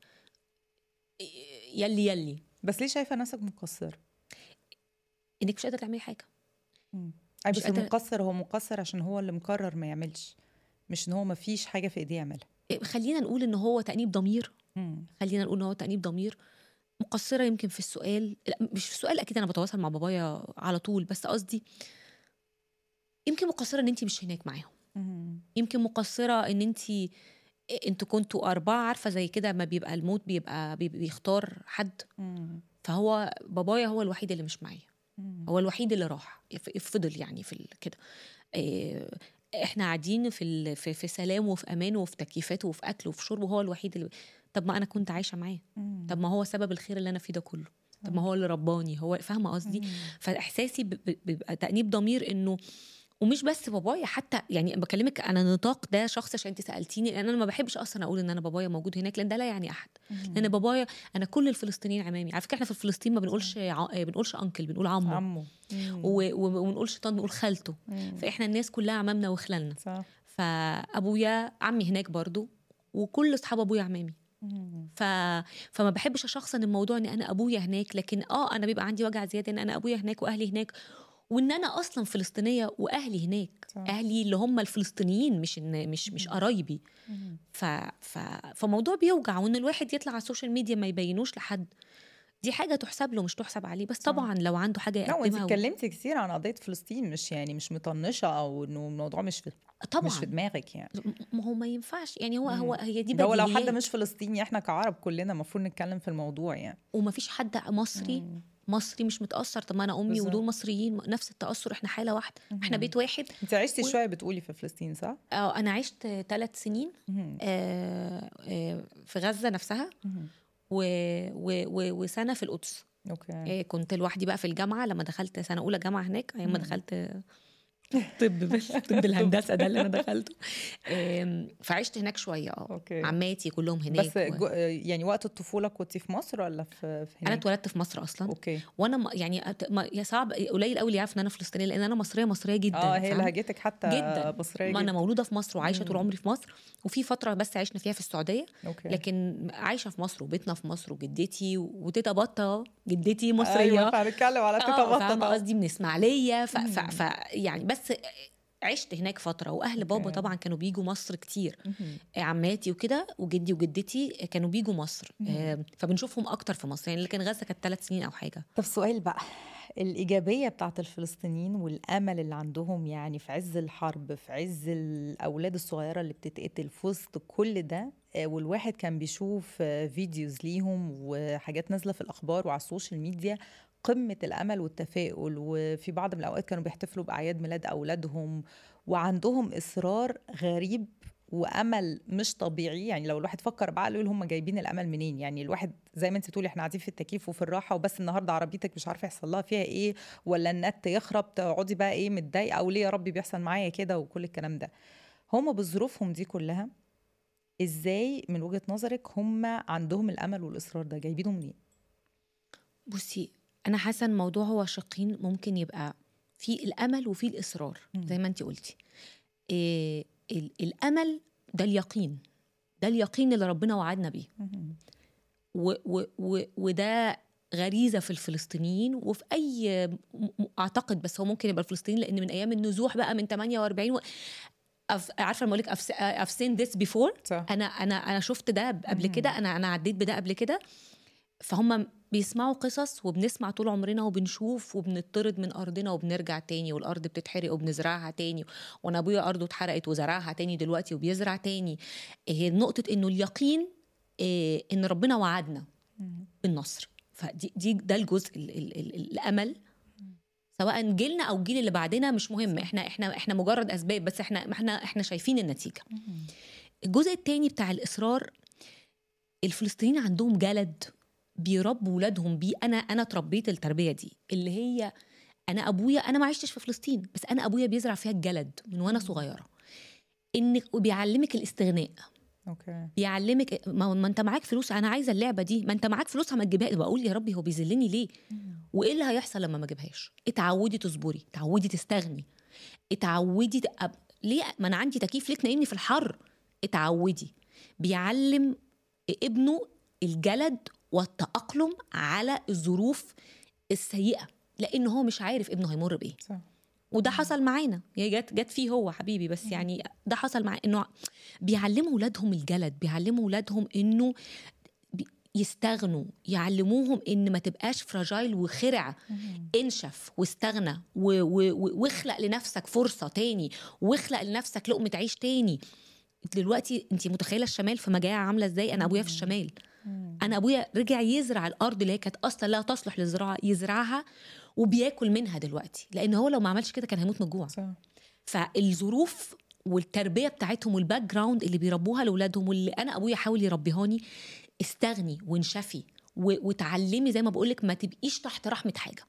يلي يلي بس ليه شايفه نفسك مقصر انك مش قادره تعملي حاجه اي مش بس قادرة- المقصر هو مقصر عشان هو اللي مقرر ما يعملش مش ان هو ما فيش حاجه في ايديه يعملها خلينا نقول ان هو تانيب ضمير مم. خلينا نقول ان هو تانيب ضمير مقصره يمكن في السؤال لا مش في السؤال اكيد انا بتواصل مع بابايا على طول بس قصدي يمكن مقصره ان انت مش هناك معاهم مم. يمكن مقصره ان انت انتوا كنتوا اربعه عارفه زي كده ما بيبقى الموت بيبقى بي- بيختار حد مم. فهو بابايا هو الوحيد اللي مش معايا مم. هو الوحيد اللي راح ف- فضل يعني في ال- كده إيه، احنا قاعدين في ال- في في سلام وفي امان وفي تكييفات وفي اكل وفي شرب وهو الوحيد اللي طب ما انا كنت عايشه معاه مم. طب ما هو سبب الخير اللي انا فيه ده كله طب ما هو اللي رباني هو فاهمه قصدي مم. فاحساسي ب- ب- بيبقى تانيب ضمير انه ومش بس بابايا حتى يعني بكلمك انا نطاق ده شخص عشان انت سالتيني لان انا ما بحبش اصلا اقول ان انا بابايا موجود هناك لان ده لا يعني احد لان بابايا انا كل الفلسطينيين عمامي على فكره احنا في فلسطين ما بنقولش ع... بنقولش انكل بنقول عمو عمو مم. و- و- وما بنقولش طن بنقول خالته مم. فاحنا الناس كلها عمامنا وخلالنا صح فابويا عمي هناك برضو وكل اصحاب ابويا عمامي ف... فما بحبش اشخصن الموضوع ان انا ابويا هناك لكن اه انا بيبقى عندي وجع زياده ان انا ابويا هناك واهلي هناك وان انا اصلا فلسطينيه واهلي هناك صح. اهلي اللي هم الفلسطينيين مش إن مش مش قرايبي ف... ف... فموضوع بيوجع وان الواحد يطلع على السوشيال ميديا ما يبينوش لحد دي حاجه تحسب له مش تحسب عليه بس طبعا لو عنده حاجه لا وانت يقدمها و... اتكلمتي كتير عن قضيه فلسطين مش يعني مش مطنشه او انه الموضوع مش في طبعا مش في دماغك يعني ما هو ما ينفعش يعني هو هو هي دي ده هو لو حد بديهيات. مش فلسطيني احنا كعرب كلنا المفروض نتكلم في الموضوع يعني وما فيش حد مصري مصري مش متاثر طب ما انا امي بالظبط. ودول مصريين نفس التاثر احنا حاله واحده احنا بيت واحد انت عشتي و- شويه بتقولي في فلسطين صح؟ اه انا عشت ثلاث سنين مهم. آه آه في غزه نفسها مهم. و و و وسنه في القدس اوكي آه كنت لوحدي بقى في الجامعه لما دخلت سنه اولى جامعه هناك ايام ما دخلت طب بال- طب الهندسه ده اللي انا دخلته آم، فعشت هناك شويه اه اوكي عماتي كلهم هناك بس و... جو يعني وقت الطفوله كنتي في مصر ولا في, في انا هناك؟ اتولدت في مصر اصلا اوكي وانا م- يعني أت- ما يا صعب قليل قوي اللي يعرف ان انا فلسطينيه لان انا مصريه مصريه جدا اه هي فاهم؟ لهجتك حتى جدا مصريه ما انا جدا مولوده في مصر وعايشه طول عمري في مصر وفي فتره بس عشنا فيها في السعوديه اوكي لكن عايشه في مصر وبيتنا في مصر وجدتي وتيتا بطه جدتي مصريه ايوه هنتكلم على تيتا اه بطه فاهمه طبعا. قصدي من اسماعيليه ف... ف... ف... يعني بس عشت هناك فتره واهل بابا أوكي. طبعا كانوا بيجوا مصر كتير مهم. عماتي وكده وجدي وجدتي كانوا بيجوا مصر مم. آه، فبنشوفهم اكتر في مصر يعني لكن غزه كانت ثلاث سنين او حاجه طب سؤال بقى الإيجابية بتاعت الفلسطينيين والأمل اللي عندهم يعني في عز الحرب في عز الأولاد الصغيرة اللي بتتقتل في وسط كل ده آه، والواحد كان بيشوف آه، فيديوز ليهم وحاجات نازلة في الأخبار وعلى السوشيال ميديا قمة الأمل والتفاؤل وفي بعض من الأوقات كانوا بيحتفلوا بأعياد ميلاد أولادهم وعندهم إصرار غريب وامل مش طبيعي يعني لو الواحد فكر بعقله يقول هم جايبين الامل منين يعني الواحد زي ما انت بتقولي احنا قاعدين في التكييف وفي الراحه وبس النهارده عربيتك مش عارفه يحصل لها فيها ايه ولا النت يخرب تقعدي بقى ايه متضايقه وليه يا ربي بيحصل معايا كده وكل الكلام ده هم بظروفهم دي كلها ازاي من وجهه نظرك هم عندهم الامل والاصرار ده جايبينه منين بصي انا حاسه ان الموضوع هو شقين ممكن يبقى في الامل وفي الاصرار مم. زي ما انت قلتي إيه ال- الامل ده اليقين ده اليقين اللي ربنا وعدنا بيه و و و وده غريزه في الفلسطينيين وفي اي م- م- اعتقد بس هو ممكن يبقى الفلسطينيين لان من ايام النزوح بقى من 48 و... أف... عارفه لما اقول لك I've seen this before صح انا انا انا شفت ده قبل مم. كده انا انا عديت بده قبل كده فهم بيسمعوا قصص وبنسمع طول عمرنا وبنشوف وبنطرد من ارضنا وبنرجع تاني والارض بتتحرق وبنزرعها تاني وانا ابويا ارضه اتحرقت وزرعها تاني دلوقتي وبيزرع تاني هي نقطه انه اليقين إيه ان ربنا وعدنا بالنصر فدي دي ده الجزء ال ال ال الامل سواء جيلنا او الجيل اللي بعدنا مش مهم احنا احنا احنا مجرد اسباب بس احنا احنا احنا شايفين النتيجه الجزء التاني بتاع الاصرار الفلسطينيين عندهم جلد بيربوا ولادهم بيه انا انا اتربيت التربيه دي اللي هي انا ابويا انا ما عشتش في فلسطين بس انا ابويا بيزرع فيها الجلد من وانا صغيره انك وبيعلمك الاستغناء اوكي بيعلمك ما, ما انت معاك فلوس انا عايزه اللعبه دي ما انت معاك فلوسها ما تجيبها بقول يا ربي هو بيذلني ليه وايه اللي هيحصل لما ما اجيبهاش اتعودي تصبري اتعودي تستغني اتعودي تق... ليه ما انا عندي تكييف ليه تنيمني في الحر اتعودي بيعلم ابنه الجلد والتأقلم على الظروف السيئة لأن هو مش عارف ابنه هيمر بإيه صح وده حصل معانا هي جت جت فيه هو حبيبي بس يعني ده حصل معاه انه بيعلموا ولادهم الجلد بيعلموا ولادهم انه بي- يستغنوا يعلموهم ان ما تبقاش فراجايل وخرع انشف واستغنى و- و- و- واخلق لنفسك فرصه تاني واخلق لنفسك لقمه عيش تاني دلوقتي انت متخيله الشمال في مجاعه عامله ازاي انا ابويا في الشمال انا ابويا رجع يزرع الارض اللي هي كانت اصلا لا تصلح للزراعه يزرعها وبياكل منها دلوقتي لان هو لو ما عملش كده كان هيموت من الجوع صح فالظروف والتربيه بتاعتهم والباك جراوند اللي بيربوها لاولادهم واللي انا ابويا حاول يربيهاني استغني وانشفي و- وتعلمي زي ما بقول لك ما تبقيش تحت رحمه حاجه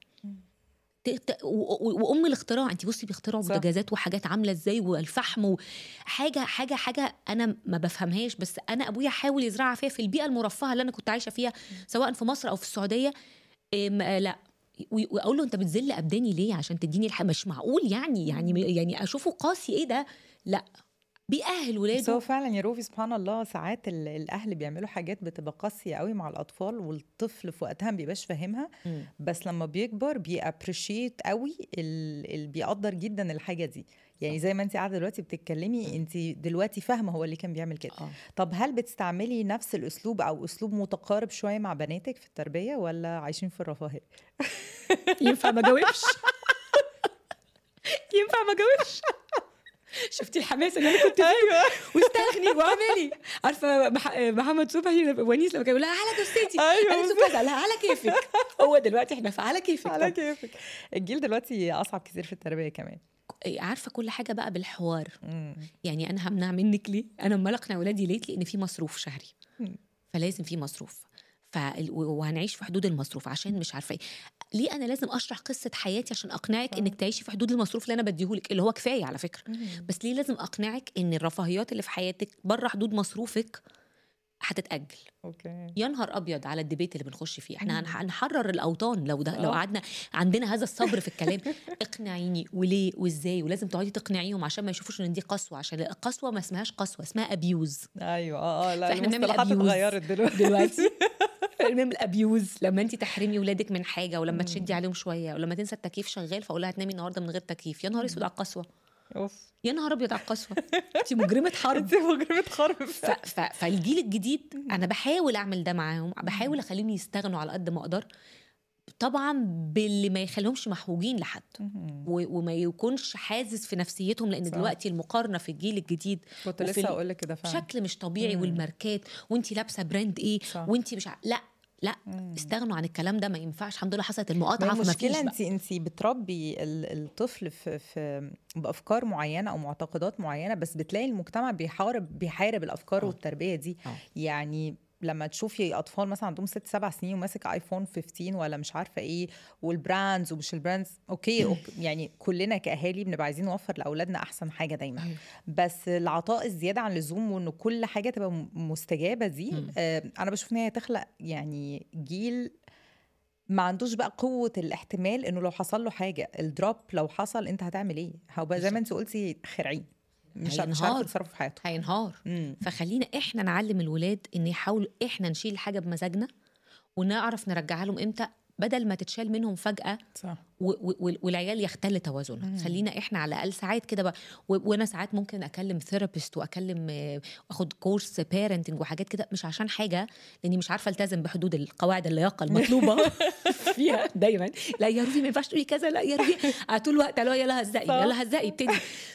ت- ت- و- و- وام الاختراع انت بصي بيخترعوا صح. بوتاجازات وحاجات عامله ازاي والفحم وحاجه حاجه حاجه انا ما بفهمهاش بس انا ابويا حاول يزرعها فيها في البيئه المرفهه اللي انا كنت عايشه فيها سواء في مصر او في السعوديه إيه ما- لا و- واقول له انت بتذل ابداني ليه عشان تديني الحق مش معقول يعني يعني يعني اشوفه قاسي ايه ده لا بيأهل بس هو ولاده فعلا يا روفي سبحان الله ساعات ال- الاهل بيعملوا حاجات بتبقى قاسيه قوي مع الاطفال والطفل في وقتها ما بيبقاش فاهمها مم. بس لما بيكبر بيابريشيت قوي اللي بيقدر جدا الحاجه دي يعني زي ما انت قاعده دلوقتي بتتكلمي انت دلوقتي فاهمه هو اللي كان بيعمل كده اه طب هل بتستعملي نفس الاسلوب او اسلوب متقارب شويه مع بناتك في التربيه ولا عايشين في الرفاهيه ينفع ما جاوبش ينفع ما جاوبش شفتي الحماس اللي انا كنت فيه ايوه واستغني واعملي عارفه مح... محمد صبحي ونيس لما كان يقول لها على جثتي أيوة انا بالظبط. كذا لا على كيفك هو دلوقتي احنا في على كيفك على طب كيفك الجيل دلوقتي اصعب كتير في التربيه كمان عارفه كل حاجه بقى بالحوار مم. يعني انا همنع منك ليه انا امال اقنع ولادي ليه ان في مصروف شهري مم. فلازم في مصروف ف... وهنعيش في حدود المصروف عشان مش عارفه ايه ليه انا لازم اشرح قصه حياتي عشان اقنعك انك تعيشي في حدود المصروف اللي انا بديهولك اللي هو كفايه على فكره بس ليه لازم اقنعك ان الرفاهيات اللي في حياتك بره حدود مصروفك هتتاجل اوكي يا نهار ابيض على الديبيت اللي بنخش فيه احنا هنح- هنحرر الاوطان لو ده لو آه. قعدنا عندنا هذا الصبر في الكلام اقنعيني وليه وازاي ولازم تقعدي تقنعيهم عشان ما يشوفوش ان دي قسوه عشان القسوه ما اسمهاش قسوه اسمها ابيوز ايوه اه اه لا فإحنا بنعمل المصطلحات abuse اتغيرت دلوقتي دلوقتي بنعمل ابيوز لما انت تحرمي ولادك من حاجه ولما تشدي عليهم شويه ولما تنسى التكييف شغال فاقول لها هتنامي النهارده من غير تكييف يا نهار اسود على القسوه اوف يا نهار ابيض على القسوه انت مجرمه حرب انت مجرمة حرب ف... ف... فالجيل الجديد انا بحاول اعمل ده معاهم بحاول اخليهم يستغنوا على قد ما اقدر طبعا باللي ما يخليهمش محوجين لحد و... وما يكونش حازز في نفسيتهم لان صح. دلوقتي المقارنه في الجيل الجديد كنت وفي لسه ال- اقول لك كده فعلا بشكل مش طبيعي مم. والماركات وانت لابسه براند ايه صح. وانت مش ع... لا لا مم. استغنوا عن الكلام ده ما ينفعش الحمد لله حصلت ما المقاطعه هي فما فيش المشكلة بقى. انت انت بتربي ال- الطفل في في بافكار معينة او معتقدات معينة بس بتلاقي المجتمع بيحارب بيحارب الافكار آه. والتربية دي آه. يعني لما تشوفي اطفال مثلا عندهم ست سبع سنين وماسك ايفون 15 ولا مش عارفه ايه والبراندز ومش البراندز اوكي, أوكي يعني كلنا كاهالي بنبقى عايزين نوفر لاولادنا احسن حاجه دايما أيوة. بس العطاء الزياده عن اللزوم وانه كل حاجه تبقى م- مستجابه دي مم. آه انا بشوف ان هي تخلق يعني جيل ما عندوش بقى قوة الاحتمال انه لو حصل له حاجة الدروب لو حصل انت هتعمل ايه؟ هو زي ما انت قلتي خرعين مش مش هينهار. عارفة يتصرفوا في حياتهم هينهار مم. فخلينا احنا نعلم الولاد ان يحاولوا احنا نشيل حاجه بمزاجنا ونعرف نرجعها لهم امتى بدل ما تتشال منهم فجاه صح و- و- والعيال يختل توازنها مم. خلينا احنا على الاقل ساعات كده بقى و- وانا ساعات ممكن اكلم ثيرابيست واكلم آه، واخد كورس بيرنتنج وحاجات كده مش عشان حاجه لاني مش عارفه التزم بحدود القواعد اللياقه المطلوبه فيها دايما لا يا روفي ما ينفعش تقولي كذا لا يا روفي على طول الوقت لا يلا هزقي صح. يلا هزقي ابتدي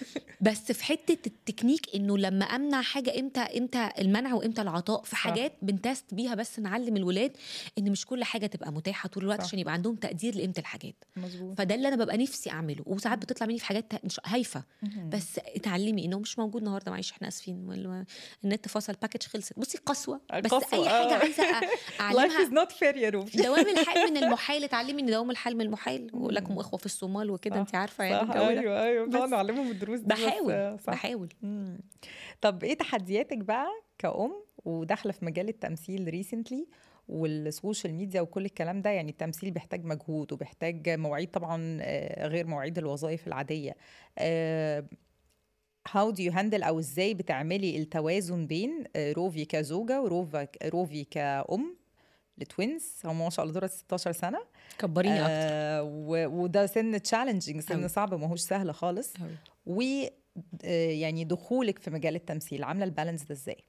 بس في حته التكنيك انه لما امنع حاجه امتى امتى المنع وامتى العطاء في صح. حاجات بنتست بيها بس نعلم الولاد ان مش كل حاجه تبقى متاحه طول الوقت صح. عشان يبقى عندهم تقدير لقيمه الحاجات مظبوط فده اللي انا ببقى نفسي اعمله وساعات بتطلع مني في حاجات تا- مش هايفه مم. بس اتعلمي انه مش موجود النهارده معلش احنا اسفين ولا- النت فصل باكج خلصت بصي قسوه بس قسوة، اي حاجه آه. عايزه أ- life اعلمها is not fair يا روفي دوام الحال من المحال اتعلمي ان دوام الحال من المحال ولكم اخوه في الصومال وكده صح، انت عارفه يعني صح الجو ده ايوه ايوه بس بنقعد نعلمهم الدروس دي بس، آه، بحاول صح بحاول مم. طب ايه تحدياتك بقى كأم وداخله في مجال التمثيل ريسنتلي والسوشيال ميديا وكل الكلام ده يعني التمثيل بيحتاج مجهود وبيحتاج مواعيد طبعا آه، غير مواعيد الوظائف العاديه آه، how do you handle او ازاي بتعملي التوازن بين آه، روفي كزوجه وروفا روفي كأم لتوينز هم ما شاء الله دول 16 سنه كبريني اكتر آه و- وده سن تشالنجينج سن أوي. صعب ما هوش سهل خالص أوي. و آه، يعني دخولك في مجال التمثيل عامله البالانس ده ازاي؟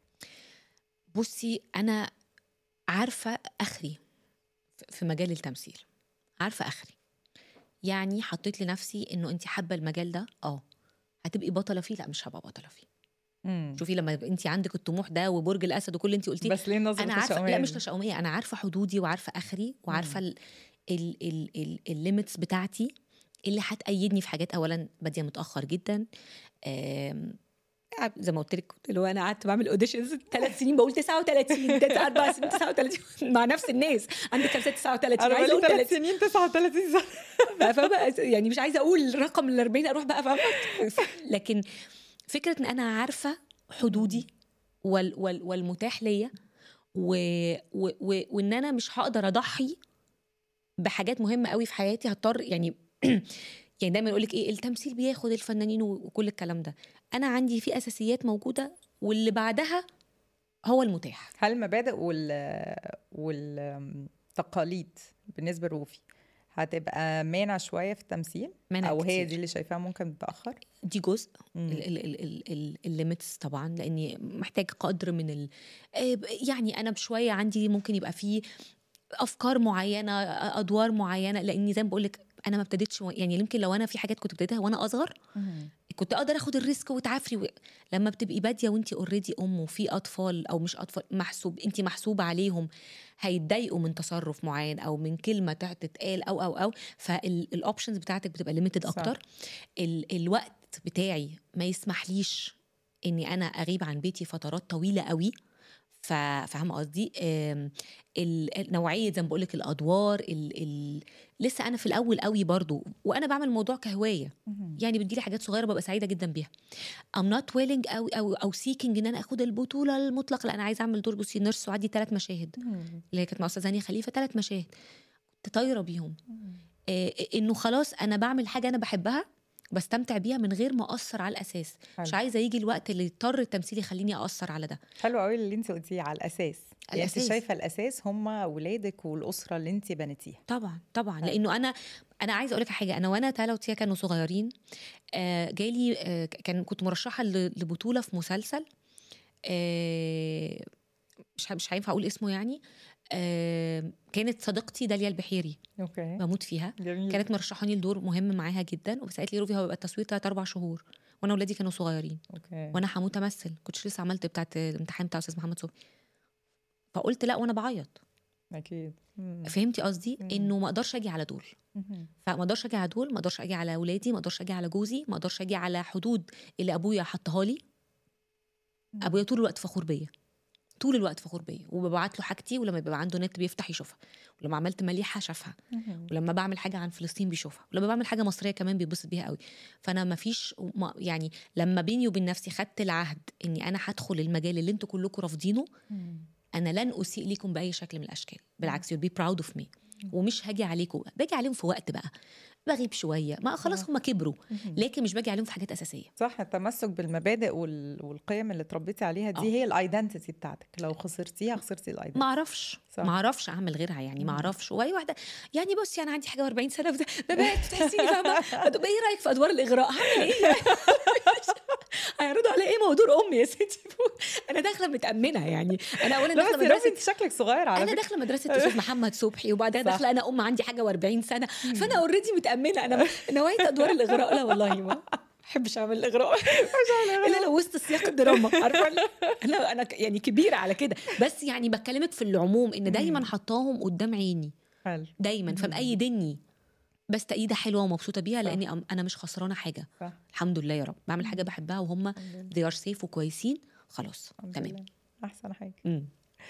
بصي انا عارفه اخري ف- في مجال التمثيل عارفه اخري يعني حطيت لنفسي انه انت حابه المجال ده اه هتبقي بطله فيه لا مش هبقى بطله فيه مم. شوفي لما يبقى انت عندك الطموح ده وبرج الاسد وكل اللي انت قلتيه بس ليه النظره انا عارفه التشاؤمية لا مش دي؟ تشاؤميه انا عارفه حدودي وعارفه اخري وعارفه ال ال ال ال الليميتس بتاعتي اللي هتأيدني في حاجات اولا باديه متاخر جدا آم، زي ما قلت لك كنت اللي هو انا قعدت بعمل اوديشنز ثلاث سنين بقول 39 تسع اربع سنين 39 مع نفس الناس عندك كام ست 39 انا عايزه بقالي اقول ثلاث 30 سنين 39 سنه فبقى يعني مش عايزه اقول رقم ال 40 اروح بقى فاهمه لكن فكره ان انا عارفه حدودي وال وال والمتاح ليا و و و وان انا مش هقدر اضحي بحاجات مهمه قوي في حياتي هضطر يعني يعني دايما يقول لك ايه التمثيل بياخد الفنانين و- وكل الكلام ده انا عندي في اساسيات موجوده واللي بعدها هو المتاح هل المبادئ وال والتقاليد بالنسبه لروفي هتبقى مانع شويه في التمثيل مانع او هي كتير. دي اللي شايفاها ممكن تتاخر دي جزء مم. الليميتس طبعا لاني محتاج قدر من ال... آه، ب- يعني انا بشويه عندي ممكن يبقى في افكار معينه آه، ادوار معينه لاني زي ما بقول لك انا ما ابتديتش و- يعني يمكن لو انا في حاجات كنت ابتديتها وانا اصغر مم. كنت اقدر اخد الريسك وتعافري و... لما بتبقي باديه وانت اوريدي ام وفي اطفال او مش اطفال محسوب انت محسوبه عليهم هيتضايقوا من تصرف معين او من كلمه تع- تتقال او او او فالاوبشنز بتاعتك بتبقى ليميتد صح. اكتر ال... الوقت بتاعي ما يسمحليش اني انا اغيب عن بيتي فترات طويله قوي ف- فاهمه قصدي آم، ال- نوعيه زي ما بقول لك الادوار ال... ال... لسه انا في الاول قوي برضو وانا بعمل الموضوع كهوايه مم. يعني بتجيلي حاجات صغيره ببقى سعيده جدا بيها I'm not willing او او او seeking ان انا اخد البطوله المطلقه لا انا عايزه اعمل دور بصي نيرس وعدي ثلاث مشاهد مم. اللي هي كانت مع استاذه هانيه خليفه ثلاث مشاهد كنت طايره بيهم مم. آه انه خلاص انا بعمل حاجه انا بحبها بستمتع بيها من غير ما اثر على الاساس مش حلو. عايزه يجي الوقت اللي يضطر التمثيل يخليني اثر على ده حلو قوي اللي انت قلتيه على الاساس يعني انت الأساس. شايفه الاساس هم ولادك والاسره اللي انت بنيتيها طبعا طبعا حلو. لانه انا انا عايزه اقول لك حاجه انا وانا تالا وتيا كانوا صغيرين آه جالي آه كان كنت مرشحه ل- لبطوله في مسلسل آه مش ه- مش هينفع اقول اسمه يعني آه كانت صديقتي داليا البحيري اوكي بموت فيها جميل كانت مرشحاني لدور مهم معاها جدا وبس قالت لي روفي هو بيبقى التصوير تلات اربع شهور وانا اولادي كانوا صغيرين اوكي وانا هموت امثل كنتش لسه عملت بتاعت الامتحان بتاع استاذ محمد صبحي فقلت لا وانا بعيط اكيد مم. فهمتي قصدي مم. انه ما اقدرش اجي على دول مم. فما اقدرش اجي على دول ما اقدرش اجي على اولادي ما اقدرش اجي على جوزي ما اقدرش اجي على حدود اللي ابويا حطها لي ابويا طول الوقت فخور بيا طول الوقت فخور بيا وببعت له حاجتي ولما بيبقى عنده نت بيفتح يشوفها ولما عملت مليحه شافها مم. ولما بعمل حاجه عن فلسطين بيشوفها ولما بعمل حاجه مصريه كمان بيتبسط بيها قوي فانا ما فيش ما يعني لما بيني وبين نفسي خدت العهد اني انا هدخل المجال اللي انتوا كلكم رافضينه مم. انا لن اسيء ليكم باي شكل من الاشكال بالعكس you'll be proud of me ومش هاجي عليكم باجي عليهم في وقت بقى بغيب شويه ما خلاص هم كبروا مم. لكن مش باجي عليهم في حاجات اساسيه صح التمسك بالمبادئ وال... والقيم اللي اتربيتي عليها دي آه. هي الايدنتيتي بتاعتك لو خسرتيها خسرتي الايدنتيتي ما اعرفش صح. ما اعرفش اعمل غيرها يعني ما مم. اعرفش واي واحده يعني بصي انا عندي حاجه و40 سنه وده- ببات تحسيني فاهمه طب ايه رايك في ادوار الاغراء هعمل ايه هيعرضوا على ايه موضوع امي يا ستي انا داخله متامنه يعني انا اولا لا داخله بس يا رب مدرسه انت شكلك صغير على انا فكره داخله مدرسه استاذ محمد صبحي وبعدها صح. داخله انا ام عندي حاجه و40 سنه فانا اوريدي متامنه انا نوعيه ادوار الاغراء لا والله ما بحبش اعمل الاغراء الا لو وسط سياق الدراما عارفه انا انا ك- يعني كبيره على كده بس يعني بكلمك في العموم ان دايما حطاهم قدام عيني حلو دايما فمأيدني بس تأييدة حلوة ومبسوطة بيها صح. لأني أم- أنا مش خسرانة حاجة صح الحمد لله يا رب بعمل حاجة بحبها وهم الحمد لله. they are safe وكويسين خلاص الحمد تمام لله. احسن حاجه مم.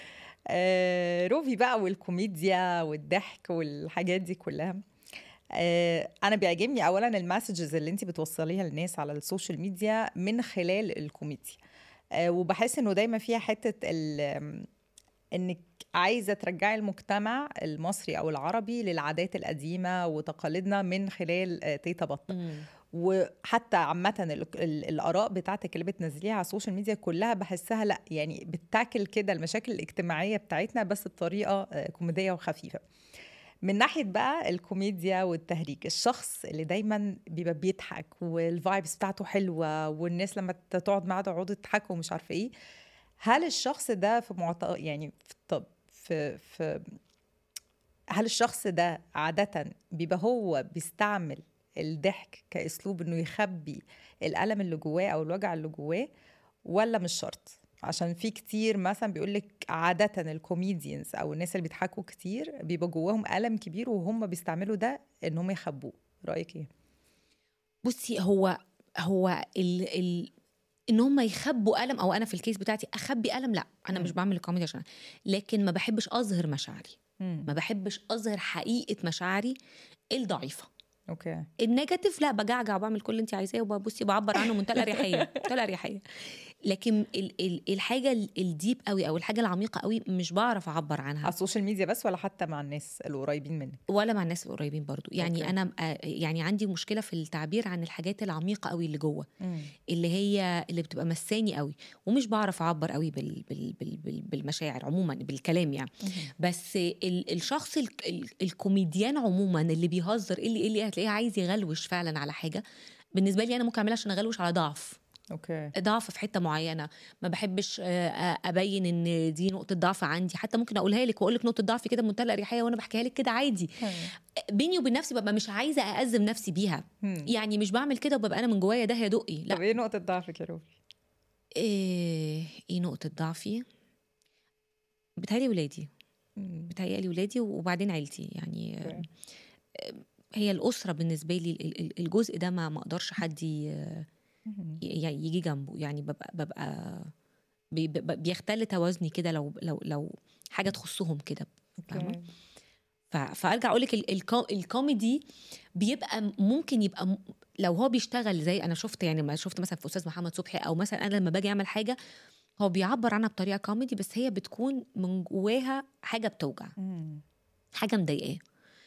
آه روفي بقى والكوميديا والضحك والحاجات دي كلها آه انا بيعجبني اولا المسجز اللي انت بتوصليها للناس على السوشيال ميديا من خلال الكوميديا آه وبحس انه دايما فيها حته ال- انك عايزه ترجعي المجتمع المصري او العربي للعادات القديمه وتقاليدنا من خلال آه، تيتا بطه مم. وحتى عامة ال- ال- الآراء بتاعتك اللي بتنزليها على السوشيال ميديا كلها بحسها لا يعني بتاكل كده المشاكل الاجتماعية بتاعتنا بس بطريقة آه، كوميدية وخفيفة من ناحية بقى الكوميديا والتهريج الشخص اللي دايما بيبقى بيضحك والفايبس بتاعته حلوة والناس لما تقعد معاه تقعدوا تضحكوا ومش عارفة ايه هل الشخص ده في معت... يعني في طب في في هل الشخص ده عادة بيبقى هو بيستعمل الضحك كأسلوب انه يخبي الألم اللي جواه أو الوجع اللي جواه ولا مش شرط؟ عشان في كتير مثلا بيقول لك عادة الكوميديانز أو الناس اللي بيضحكوا كتير بيبقى جواهم ألم كبير وهم بيستعملوا ده إن هم يخبوه، رأيك إيه؟ بصي هو هو ال ال ان هم يخبوا الم او انا في الكيس بتاعتي اخبي الم لا انا مش مم. بعمل الكوميدي عشان لكن ما بحبش اظهر مشاعري مم. ما بحبش اظهر حقيقه مشاعري الضعيفه أوكي النيجاتيف لا بجعجع وبعمل كل اللي انت عايزاه وببصي بعبر عنه بمنتهى الاريحيه منتهى الاريحيه لكن ال- ال- الحاجه ال- الديب قوي او الحاجه العميقه قوي مش بعرف اعبر عنها على السوشيال ميديا بس ولا حتى مع الناس القريبين منك ولا مع الناس القريبين برضو يعني أوكي. انا آه، يعني عندي مشكله في التعبير عن الحاجات العميقه قوي اللي جوه اللي هي اللي بتبقى مساني قوي ومش بعرف اعبر قوي بال بال بال بال بالمشاعر عموما بالكلام يعني بس ال الشخص ال ال الكوميديان عموما اللي بيهزر اللي اللي هتلاقيه عايز يغلوش فعلا على حاجه بالنسبه لي انا ممكن اعملها عشان اغلوش على ضعف اوكي ضعف في حته معينه ما بحبش آه، آه، ابين ان دي نقطه ضعف عندي حتى ممكن اقولها لك واقول لك نقطه ضعفي كده بمنتهى الاريحيه وانا بحكيها لك كده عادي بيني وبين نفسي ببقى مش عايزه اازم نفسي بيها مم. يعني مش بعمل كده وببقى انا من جوايا ده يا دقي لا طب ايه نقطة ضعفك يا روبي؟ ايه, إيه نقطه ضعفي بتهيألي ولادي مم. بتهيألي ولادي وبعدين عيلتي يعني أوكي. آه، هي الأسرة بالنسبة لي ال- ال- الجزء ده ما ما أقدرش حد ي- مم. يعني يجي جنبه يعني ببقى ببقى بي- بي- بيختل توازني كده لو لو لو حاجة تخصهم كده فاهمة؟ أوكي. ف- فارجع اقول لك الكوميدي بيبقى م- ممكن يبقى م- لو هو بيشتغل زي انا شفت يعني ما شفت مثلا في استاذ محمد صبحي او مثلا انا لما باجي اعمل حاجه هو بيعبر عنها بطريقه كوميدي بس هي بتكون من جواها حاجه بتوجع مم. حاجه مضايقاه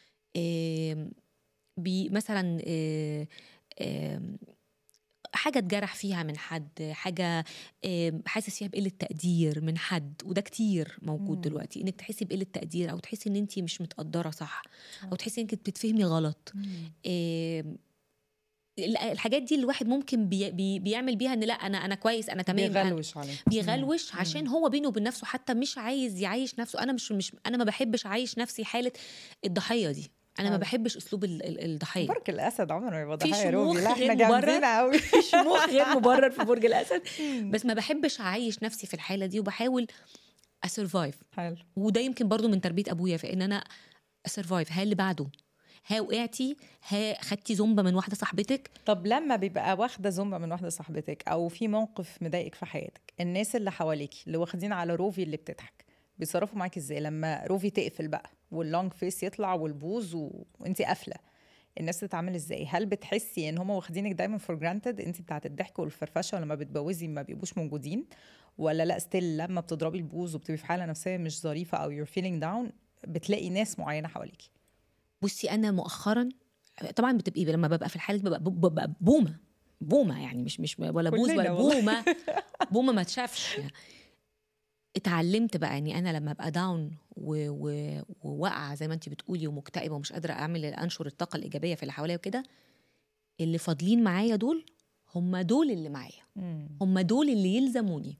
آم، بي مثلا آه، آم، حاجة اتجرح فيها من حد حاجة آم، حاسس فيها بقلة تقدير من حد وده كتير موجود مم. دلوقتي انك تحسي بقلة تقدير او تحسي ان انت مش متقدرة صح او تحسي انك بتتفهمي غلط مم. آم، ال- الحاجات دي الواحد ممكن بي بي بيعمل بيها ان لا انا انا كويس انا تمام أنا- بيغلوش عليه بيغلوش عشان هو بينه وبين نفسه حتى مش عايز يعيش نفسه انا مش مش انا ما بحبش اعيش نفسي حاله الضحيه دي انا ما حلو. بحبش اسلوب ال- ال- الضحيه برج الاسد عمره ما يبقى في ضحيه يا روبي شموخ لا احنا غير جامدين مبرر. قوي شموخ غير مبرر في برج الاسد بس ما بحبش اعيش نفسي في الحاله دي وبحاول اسرفايف حلو وده يمكن برضو من تربيه ابويا في ان انا اسرفايف ها اللي بعده ها وقعتي ها خدتي زومبا من واحده صاحبتك طب لما بيبقى واخده زومبا من واحده صاحبتك او في موقف مضايقك في حياتك الناس اللي حواليكي اللي واخدين على روفي اللي بتضحك بيتصرفوا معاكي ازاي لما روفي تقفل بقى واللونج فيس يطلع والبوز و... وانت قافله الناس تتعامل ازاي هل بتحسي ان هم واخدينك دايما فور جرانتد انت بتاعت الضحك والفرفشه ولما بتبوزي ما بيبقوش موجودين ولا لا ستيل لما بتضربي البوز وبتبقي في حاله نفسيه مش ظريفه او you're feeling داون بتلاقي ناس معينه حواليكي بصي انا مؤخرا طبعا بتبقي لما ببقى في الحاله دي ببقى, ببقى بومه بومه يعني مش مش ولا بوز كلنا ولا والله. بومه بومه ما تشافش يعني. اتعلمت بقى اني انا لما ابقى داون و- و- وواقعه زي ما انت بتقولي ومكتئبه ومش قادره اعمل انشر الطاقه الايجابيه في اللي حواليا وكده اللي فاضلين معايا دول هم دول اللي معايا هم دول اللي يلزموني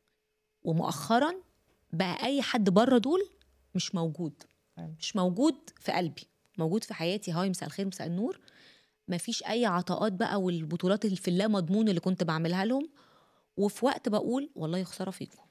ومؤخرا بقى اي حد بره دول مش موجود حلو. مش موجود في قلبي موجود في حياتي هاي مساء الخير مساء النور مفيش اي عطاءات بقى والبطولات اللي في اللا مضمون اللي كنت بعملها لهم وفي وقت بقول والله يا خساره فيكم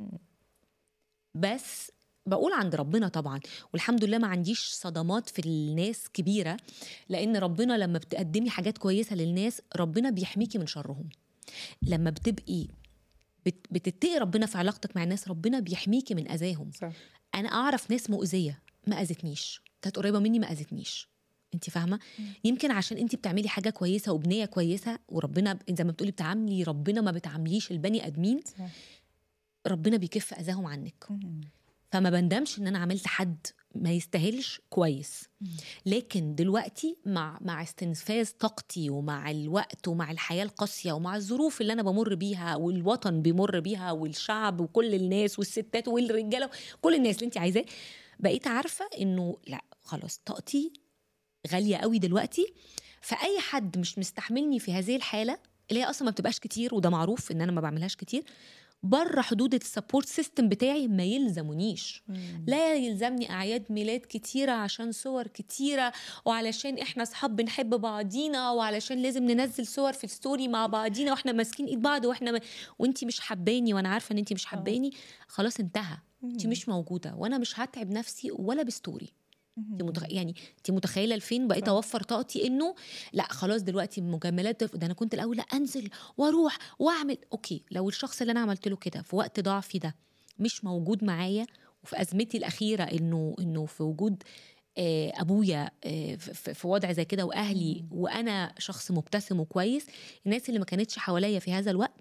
بس بقول عند ربنا طبعا والحمد لله ما عنديش صدمات في الناس كبيره لان ربنا لما بتقدمي حاجات كويسه للناس ربنا بيحميكي من شرهم لما بتبقي بت- بتتقي ربنا في علاقتك مع الناس ربنا بيحميكي من اذاهم صح انا اعرف ناس مؤذيه ما اذتنيش كانت قريبه مني ما اذتنيش انت فاهمه يمكن عشان انت بتعملي حاجه كويسه وبنيه كويسه وربنا ب- زي ما بتقولي بتعاملي ربنا ما بتعامليش البني ادمين صح. ربنا بيكف اذاهم عنك فما بندمش ان انا عملت حد ما يستاهلش كويس لكن دلوقتي مع مع استنفاذ طاقتي ومع الوقت ومع الحياه القاسيه ومع الظروف اللي انا بمر بيها والوطن بيمر بيها والشعب وكل الناس والستات والرجاله كل الناس اللي انت عايزاه بقيت عارفه انه لا خلاص طاقتي غاليه قوي دلوقتي فاي حد مش مستحملني في هذه الحاله اللي هي اصلا ما بتبقاش كتير وده معروف ان انا ما بعملهاش كتير بره حدود السبورت سيستم بتاعي ما يلزمونيش لا يلزمني اعياد ميلاد كتيره عشان صور كتيره وعلشان احنا اصحاب بنحب بعضينا وعلشان لازم ننزل صور في الستوري مع بعضينا واحنا ماسكين ايد بعض واحنا م... وانتي مش حباني وانا عارفه ان انتي مش حباني خلاص انتهى انتي مش موجوده وانا مش هتعب نفسي ولا بستوري انت متخ... يعني انت متخيله لفين بقيت صح. اوفر طاقتي انه لا خلاص دلوقتي مجاملات ده انا كنت الاول لا انزل واروح واعمل اوكي لو الشخص اللي انا عملت له كده في وقت ضعفي ده مش موجود معايا وفي ازمتي الاخيره انه انه في وجود آه، ابويا آه، في في وضع زي كده واهلي وانا شخص مبتسم وكويس الناس اللي ما كانتش حواليا في هذا الوقت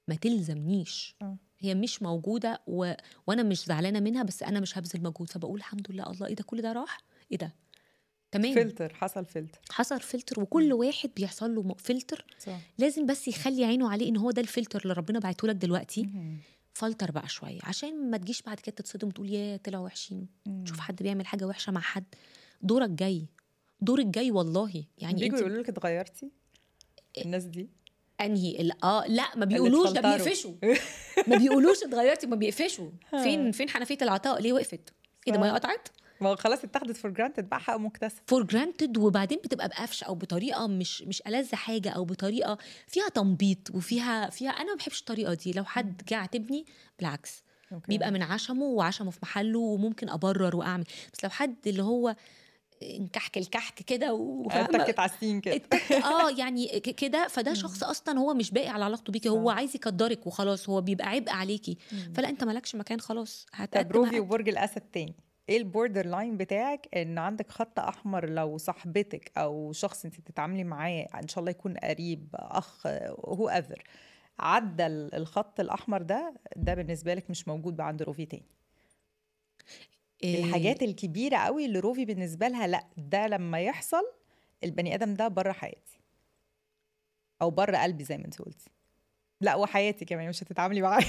ما تلزمنيش آه. هي مش موجوده و... وانا مش زعلانه منها بس انا مش هبذل مجهود فبقول الحمد لله الله ايه ده كل ده راح ايه ده تمام فلتر حصل فلتر حصل فلتر وكل واحد بيحصل له م- فلتر صح لازم بس يخلي عينه عليه ان هو ده الفلتر اللي ربنا بعته لك دلوقتي مهم. فلتر بقى شويه عشان ما تجيش بعد كده تتصدم وتقول يا طلعوا وحشين مم. تشوف حد بيعمل حاجه وحشه مع حد دورك جاي دورك جاي والله يعني بيجوا انت يقولوا لك اتغيرتي الناس دي انهي ال- اه لا ما بيقولوش ده اتفلتروا. بيقفشوا ما بيقولوش اتغيرتي ما بيقفشوا فين فين حنفيه العطاء ليه وقفت ايه ده ما هي صح. قطعت ما هو خلاص اتاخدت فور جرانتد بقى حق مكتسب فور جرانتد وبعدين بتبقى بقفش او بطريقه مش مش ألذ حاجه او بطريقه فيها تنبيط وفيها فيها انا ما بحبش الطريقه دي لو حد جه عاتبني بالعكس أوكي. بيبقى من عشمه وعشمه في محله وممكن ابرر واعمل بس لو حد اللي هو نكحك الكحك كده وفاهمة؟ اتكت على السين كده التك اه يعني ك- كده فده شخص اصلا هو مش باقي على علاقته بيكي هو صح. عايز يقدرك وخلاص هو بيبقى عبء عليكي مم. فلا انت مالكش مكان خلاص طب هتقدم روفي هقدم. وبرج الاسد تاني ايه البوردر لاين بتاعك ان عندك خط احمر لو صاحبتك او شخص انت بتتعاملي معاه ان شاء الله يكون قريب اخ هو ايفر عدى ال- الخط الاحمر ده ده بالنسبه لك مش موجود بقى عند روفي تاني إيه، الحاجات الكبيره قوي اللي روفي بالنسبه لها لا ده لما يحصل البني ادم ده بره حياتي او بره قلبي زي ما انت قلتي لا وحياتي كمان مش هتتعاملي معاه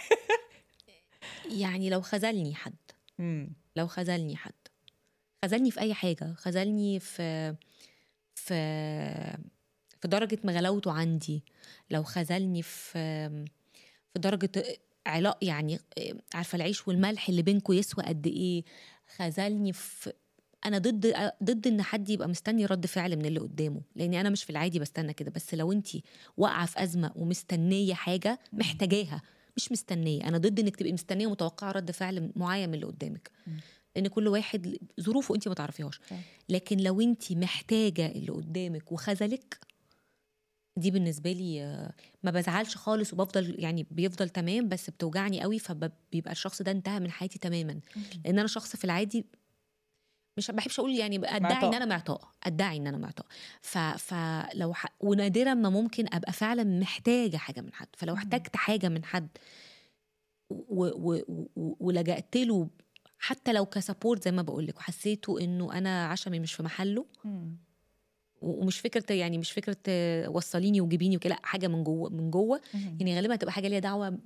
يعني لو خذلني حد مم. لو خذلني حد خذلني في اي حاجه خذلني في في في درجه مغلاوته عندي لو خذلني في في درجه علاق يعني عارفه العيش والملح اللي بينكم يسوى قد ايه خذلني في انا ضد ضد ان حد يبقى مستني رد فعل من اللي قدامه لاني انا مش في العادي بستنى كده بس لو انت واقعه في ازمه ومستنيه حاجه محتاجاها مش مستنيه انا ضد انك تبقي مستنيه ومتوقعه رد فعل معين من اللي قدامك مم. لان كل واحد ظروفه انت ما تعرفيهاش صح. لكن لو انت محتاجه اللي قدامك وخذلك دي بالنسبه لي آه، ما بزعلش خالص وبفضل يعني بيفضل تمام بس بتوجعني قوي فبيبقى الشخص ده انتهى من حياتي تماما لان انا شخص في العادي مش ما بحبش اقول يعني ادعي معطاء. ان انا معطاء ادعي ان انا معطاء ف... فلو ح... ونادرا ما ممكن ابقى فعلا محتاجه حاجه من حد فلو مم. احتجت حاجه من حد و... و... و... ولجأت له حتى لو كسبورت زي ما بقول لك وحسيته انه انا عشمي مش في محله مم. و- ومش فكره يعني مش فكره آه، وصليني وجيبيني وكده لا حاجه من جوه من جوه مم. يعني غالبا هتبقى حاجه ليها دعوه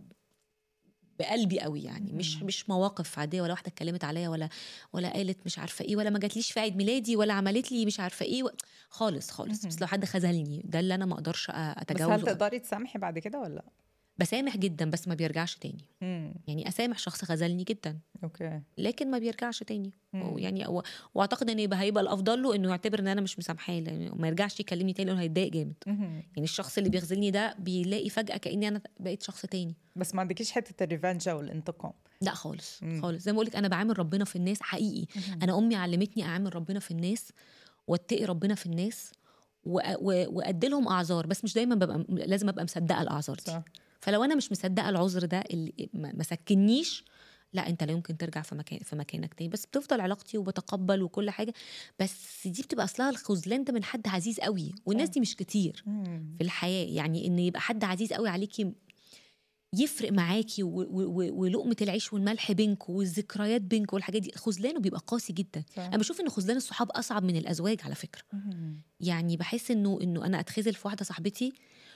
بقلبي قوي يعني مش مم. مش مواقف عاديه ولا واحده اتكلمت عليا ولا ولا قالت مش عارفه ايه ولا ما جاتليش في عيد ميلادي ولا عملت لي مش عارفه ايه و... خالص خالص مم. بس لو حد خذلني ده اللي انا ما اقدرش أ- بس هل اتجاوزه تقدري تسامحي بعد كده ولا لا؟ بسامح جدا بس ما بيرجعش تاني مم. يعني اسامح شخص خذلني جدا اوكي لكن ما بيرجعش تاني مم. يعني و... واعتقد ان يبقى هيبقى الافضل له انه يعتبر ان انا مش مسامحاه لأنه ما يرجعش يكلمني تاني لانه هيتضايق جامد مهم. يعني الشخص اللي بيخذلني ده بيلاقي فجاه كاني انا بقيت شخص تاني بس ما عندكيش حته الريفنج او الانتقام لا خالص مم. خالص زي ما بقول لك انا بعامل ربنا في الناس حقيقي انا امي علمتني اعامل ربنا في الناس واتقي ربنا في الناس وأ- و- وادي لهم اعذار بس مش دايما ببقى لازم ابقى مصدقه الاعذار دي صح فلو انا مش مصدقه العذر ده اللي ما ما سكنيش لا انت لا يمكن ترجع في مكان في مكانك تاني بس بتفضل علاقتي وبتقبل وكل حاجه بس دي بتبقى اصلها الخذلان ده من حد عزيز قوي والناس صح. دي مش كتير مم. في الحياه يعني ان يبقى حد عزيز قوي عليكي يفرق معاكي و- و- و- ولقمه العيش والملح بينكوا والذكريات بينكوا والحاجات دي خذلانه بيبقى قاسي جدا صح. انا بشوف ان خذلان الصحاب اصعب من الازواج على فكره مهم. يعني بحس انه انه انا اتخذل في واحده صاحبتي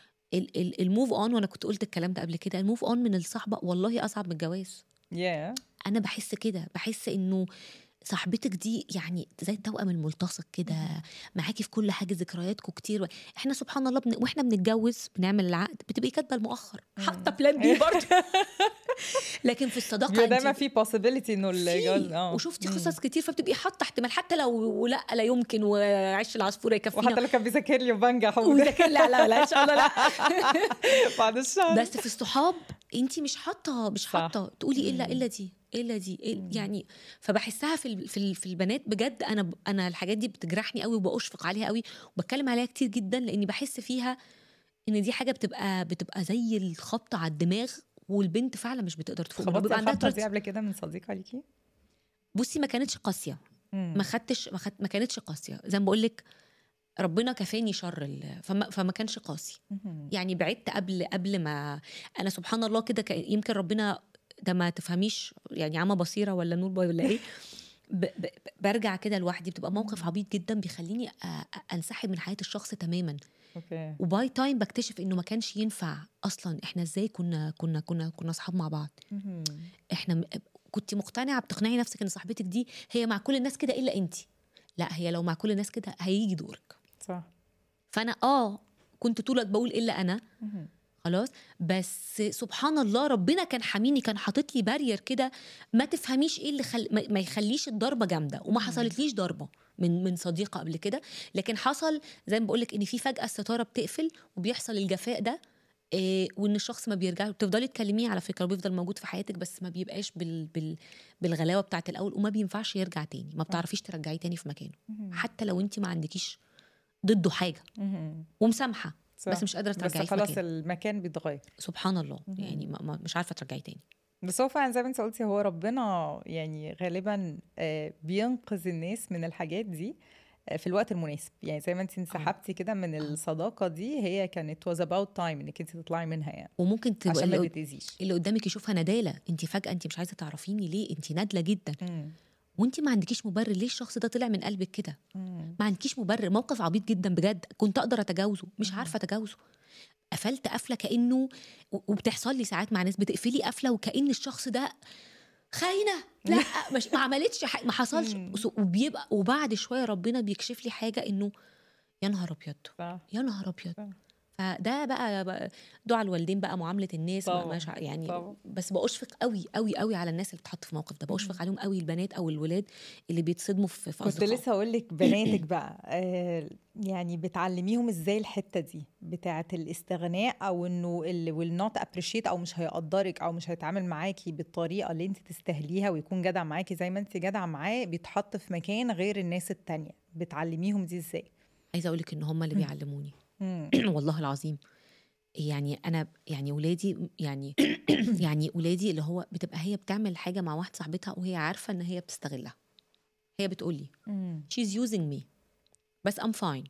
الموف اون وانا كنت قلت الكلام ده قبل كده الموف اون من الصحبه والله اصعب من الجواز يا انا بحس كده بحس انه صاحبتك دي يعني زي التوأم الملتصق كده معاكي في كل حاجه ذكرياتكم كتير و... احنا سبحان الله بن... واحنا بنتجوز بنعمل العقد بتبقي كاتبه المؤخر مم. حاطه بلان بي برضه لكن في الصداقه بيبقى دايما انت في possibility انه الجواز في اه وشفتي مم. قصص كتير فبتبقي حاطه احتمال حتى لو لا لا يمكن وعيش العصفوره يكفينا وحتى لو كان بيذاكر لي وبنجح وده وذاكر لا لا لا ان شاء الله لا بعد الشهر بس في الصحاب انت مش حاطه مش صح. حاطه تقولي ايه الا مم. الا دي ايه الا دي إيه مم. يعني فبحسها في ال- في ال- في البنات بجد انا ب- انا الحاجات دي بتجرحني قوي وبأشفق عليها قوي وبتكلم عليها كتير جدا لاني بحس فيها ان دي حاجه بتبقى بتبقى زي الخبطه على الدماغ والبنت فعلا مش بتقدر تفوق منها. خبطتي بيبقى عندها الخبطه دي ترانس- قبل كده من صديقه ليكي؟ بصي ما كانتش قاسيه مم. ما خدتش ما, خد... ما كانتش قاسيه زي ما بقول لك ربنا كفاني شر ال- فما, فما كانش قاسي مهم. يعني بعدت قبل قبل ما انا سبحان الله كده ك- يمكن ربنا ده ما تفهميش يعني عمى بصيره ولا نور باي ولا ايه ب ب برجع كده لوحدي بتبقى موقف عبيط جدا بيخليني أ- أ- انسحب من حياه الشخص تماما اوكي وباي تايم بكتشف انه ما كانش ينفع اصلا احنا ازاي كنا كنا كنا كنا اصحاب مع بعض مهم. احنا م- كنت مقتنعه بتقنعي نفسك ان صاحبتك دي هي مع كل الناس كده الا انت لا هي لو مع كل الناس كده هيجي دورك صح فانا اه كنت طول الوقت بقول الا انا مهم. خلاص بس سبحان الله ربنا كان حاميني كان حاطط لي بارير كده ما تفهميش ايه اللي خل... ما ما يخليش الضربه جامده وما حصلتليش ضربه من من صديقه قبل كده لكن حصل زي ما بقول لك ان في فجاه الستاره بتقفل وبيحصل الجفاء ده إيه وان الشخص ما بيرجعش بتفضلي تكلميه على فكره وبيفضل موجود في حياتك بس ما بيبقاش بال... بال... بالغلاوه بتاعت الاول وما بينفعش يرجع تاني ما بتعرفيش ترجعيه تاني في مكانه مهم. حتى لو انت ما عندكيش ضده حاجه مهم. ومسامحه صح. بس مش قادره بس ترجعيه في خلاص مكانه المكان بيتغير سبحان الله مهم. يعني ما ما مش عارفه ترجعي تاني بس هو فعلا زي ما انت قلتي هو ربنا يعني غالبا آه، بينقذ الناس من الحاجات دي آه، في الوقت المناسب يعني زي ما انت انسحبتي كده من الصداقه دي هي كانت was about time انك انت تطلعي منها يعني وممكن تبقى عشان ما اللي, تتاذيش اللي قدامك يشوفها نداله انت فجاه انت مش عايزه تعرفيني ليه انت نادله جدا مم. وانت ما عندكيش مبرر ليه الشخص ده طلع من قلبك كده مم. ما عندكيش مبرر موقف عبيط جدا بجد كنت اقدر اتجاوزه مش عارفه اتجاوزه قفلت قفله كانه و- وبتحصل لي ساعات مع ناس بتقفلي قفله وكان الشخص ده خاينه لا مش ما عملتش حاجة ما حصلش مم. وس- وبيبقى وبعد شويه ربنا بيكشف لي حاجه انه يا نهار ابيض صح يا نهار ابيض صح. فده بقى, بقى دعاء الوالدين بقى معامله الناس ما طبعاً، مش ع- يعني طبعاً. بس باشفق قوي قوي قوي على الناس اللي بتتحط في الموقف ده باشفق عليهم قوي البنات او الولاد اللي بيتصدموا في في كنت أصدقائهم. لسه هقول لك بناتك بقى آه، يعني بتعلميهم ازاي الحته دي بتاعه الاستغناء او انه اللي will not appreciate او مش هيقدرك او مش هيتعامل معاكي بالطريقه اللي انت تستاهليها ويكون جدع معاكي زي ما انت جدع معاه بيتحط في مكان غير الناس التانية بتعلميهم دي ازاي عايزه اقول لك ان هم اللي بيعلموني مم. والله العظيم يعني انا يعني ولادي يعني يعني ولادي اللي هو بتبقى هي بتعمل حاجه مع واحده صاحبتها وهي عارفه ان هي بتستغلها هي بتقول لي مم. she's using me بس I'm fine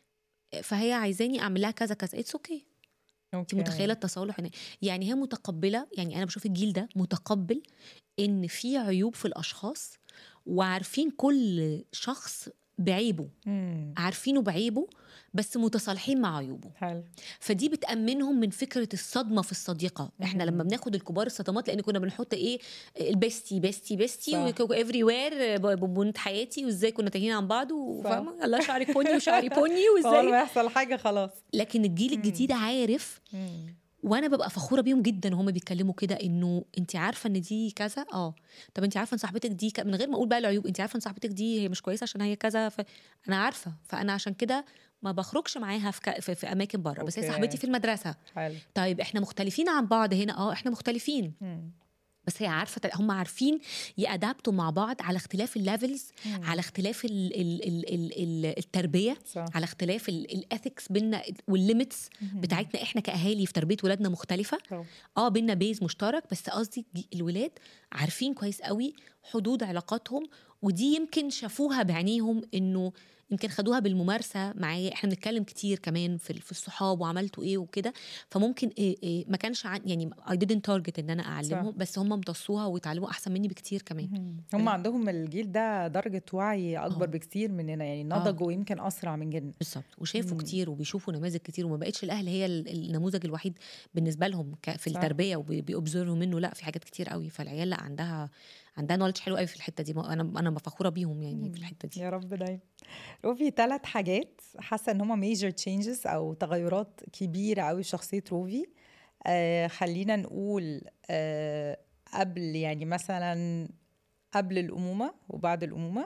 فهي عايزاني اعمل لها كذا كذا اتس اوكي انت اوكي متخيله التصالح هنا يعني هي متقبله يعني انا بشوف الجيل ده متقبل ان في عيوب في الاشخاص وعارفين كل شخص بعيبه مم. عارفينه بعيبه بس متصالحين مع عيوبه حلو فدي بتأمنهم من فكرة الصدمة في الصديقة احنا مهم. لما بناخد الكبار الصدمات لان كنا بنحط ايه البيستي بيستي بيستي صح. وافري وير بنت حياتي وازاي كنا تاهين عن بعض صح. وفاهمة الله شعرك بني وشعري بني اول ما وازاي يحصل حاجه خلاص لكن الجيل الجديد عارف مم. وانا ببقى فخوره بيهم جدا وهم بيتكلموا كده انه انت عارفه ان دي كذا اه طب انت عارفه ان صاحبتك دي ك... من غير ما اقول بقى العيوب انت عارفه ان صاحبتك دي هي مش كويسه عشان هي كذا ف... انا عارفه فانا عشان كده ما بخرجش معاها في, ك... في, في اماكن بره بس هي أوكي. صاحبتي في المدرسه حلو طيب احنا مختلفين عن بعض هنا اه احنا مختلفين مم. بس هي عارفه هم عارفين يأدابتوا مع بعض على اختلاف الليفلز مم. على اختلاف ال ال ال ال ال التربيه صح على اختلاف الاثكس بينا والليميتس مهم. بتاعتنا احنا كاهالي في تربيه ولادنا مختلفه طبعا. اه بينا بيز مشترك بس قصدي جي- الولاد عارفين كويس قوي حدود علاقاتهم ودي يمكن شافوها بعينيهم انه يمكن خدوها بالممارسه معايا احنا بنتكلم كتير كمان في ال- في الصحاب وعملتوا ايه وكده فممكن إيه إيه ما كانش عن يعني I didn't target ان انا اعلمهم صح. بس هم امتصوها ويتعلموا احسن مني بكتير كمان مم. هم عندهم الجيل ده درجة وعي أكبر آه. بكتير مننا يعني آه. نضجوا يمكن أسرع من جيلنا بالظبط وشافوا مم. كتير وبيشوفوا نماذج كتير وما بقتش الاهل هي ال- النموذج الوحيد بالنسبه لهم ك- في صح. التربيه وبيأبزروا منه لا في حاجات كتير قوي فالعيال لا عندها عندها نولج حلو قوي في الحته دي ما- انا انا فخوره بيهم يعني في الحته دي يا رب دايما روفي ثلاث حاجات حاسة إن هما ميجر تشينجز أو تغيرات كبيرة أوي في شخصية روفي آه خلينا نقول آه قبل يعني مثلا قبل الأمومة وبعد الأمومة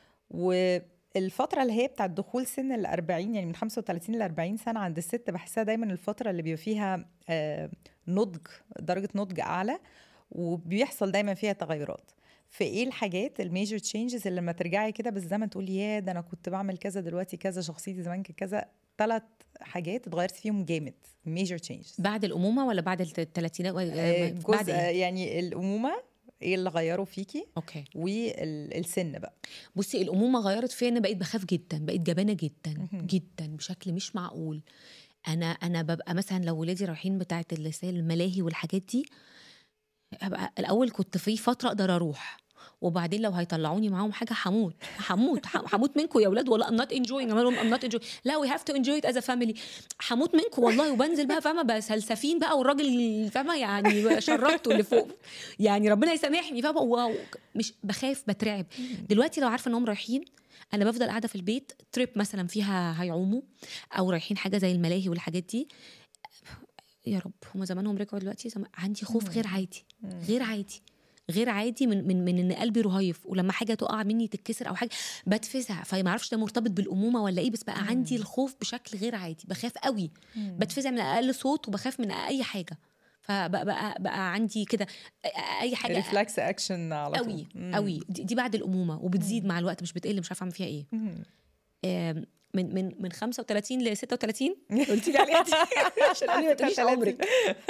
والفترة اللي هي بتاعت دخول سن ال 40 يعني من 35 ل 40 سنة عند الست بحسها دايما الفترة اللي بيبقى فيها آه نضج درجة نضج أعلى وبيحصل دايما فيها تغيرات في ايه الحاجات الميجر تشينجز اللي لما ترجعي كده بالزمن تقولي يا ده انا كنت بعمل كذا دلوقتي كذا شخصيتي زمان كانت كذا ثلاث حاجات اتغيرت فيهم جامد ميجر تشينجز بعد الامومه ولا بعد الت- الثلاثينات آه، بعد جزء إيه؟ يعني الامومه ايه اللي غيره فيكي اوكي والسن بقى بصي الامومه غيرت فيا انا بقيت بخاف جدا بقيت جبانه جدا مهم. جدا بشكل مش معقول انا انا ببقى مثلا لو ولادي رايحين بتاعه اللي زي الملاهي والحاجات دي أبقى الاول كنت في فتره اقدر اروح وبعدين لو هيطلعوني معاهم حاجه هموت هموت هموت منكم يا اولاد والله I'm not enjoying أعمل لهم I'm not enjoying لا we have to enjoy it as a family هموت منكم والله وبنزل بقى فاهمه بسلسفين بقى والراجل فاهمه يعني شربته اللي فوق يعني ربنا يسامحني فاهمه واو مش بخاف بترعب دلوقتي لو عارفه انهم رايحين انا بفضل قاعده في البيت تريب مثلا فيها هيعوموا او رايحين حاجه زي الملاهي والحاجات دي يا رب هما زمانهم رجعوا دلوقتي زمان عندي خوف غير عادي غير عادي غير عادي من من من ان قلبي رهيف ولما حاجه تقع مني تتكسر او حاجه بتفزع فما اعرفش ده مرتبط بالامومه ولا ايه بس بقى عندي الخوف بشكل غير عادي بخاف قوي بتفزع من اقل صوت وبخاف من اي حاجه فبقى بقى, بقى عندي كده اي حاجه ريفلكس اكشن على طول قوي مم. قوي دي, دي بعد الامومه وبتزيد مع الوقت مش بتقل مش عارفه اعمل فيها ايه مم. آم، من من من 35 ل 36 قلت لي عليها دي عشان قال لي ما تقوليش عمرك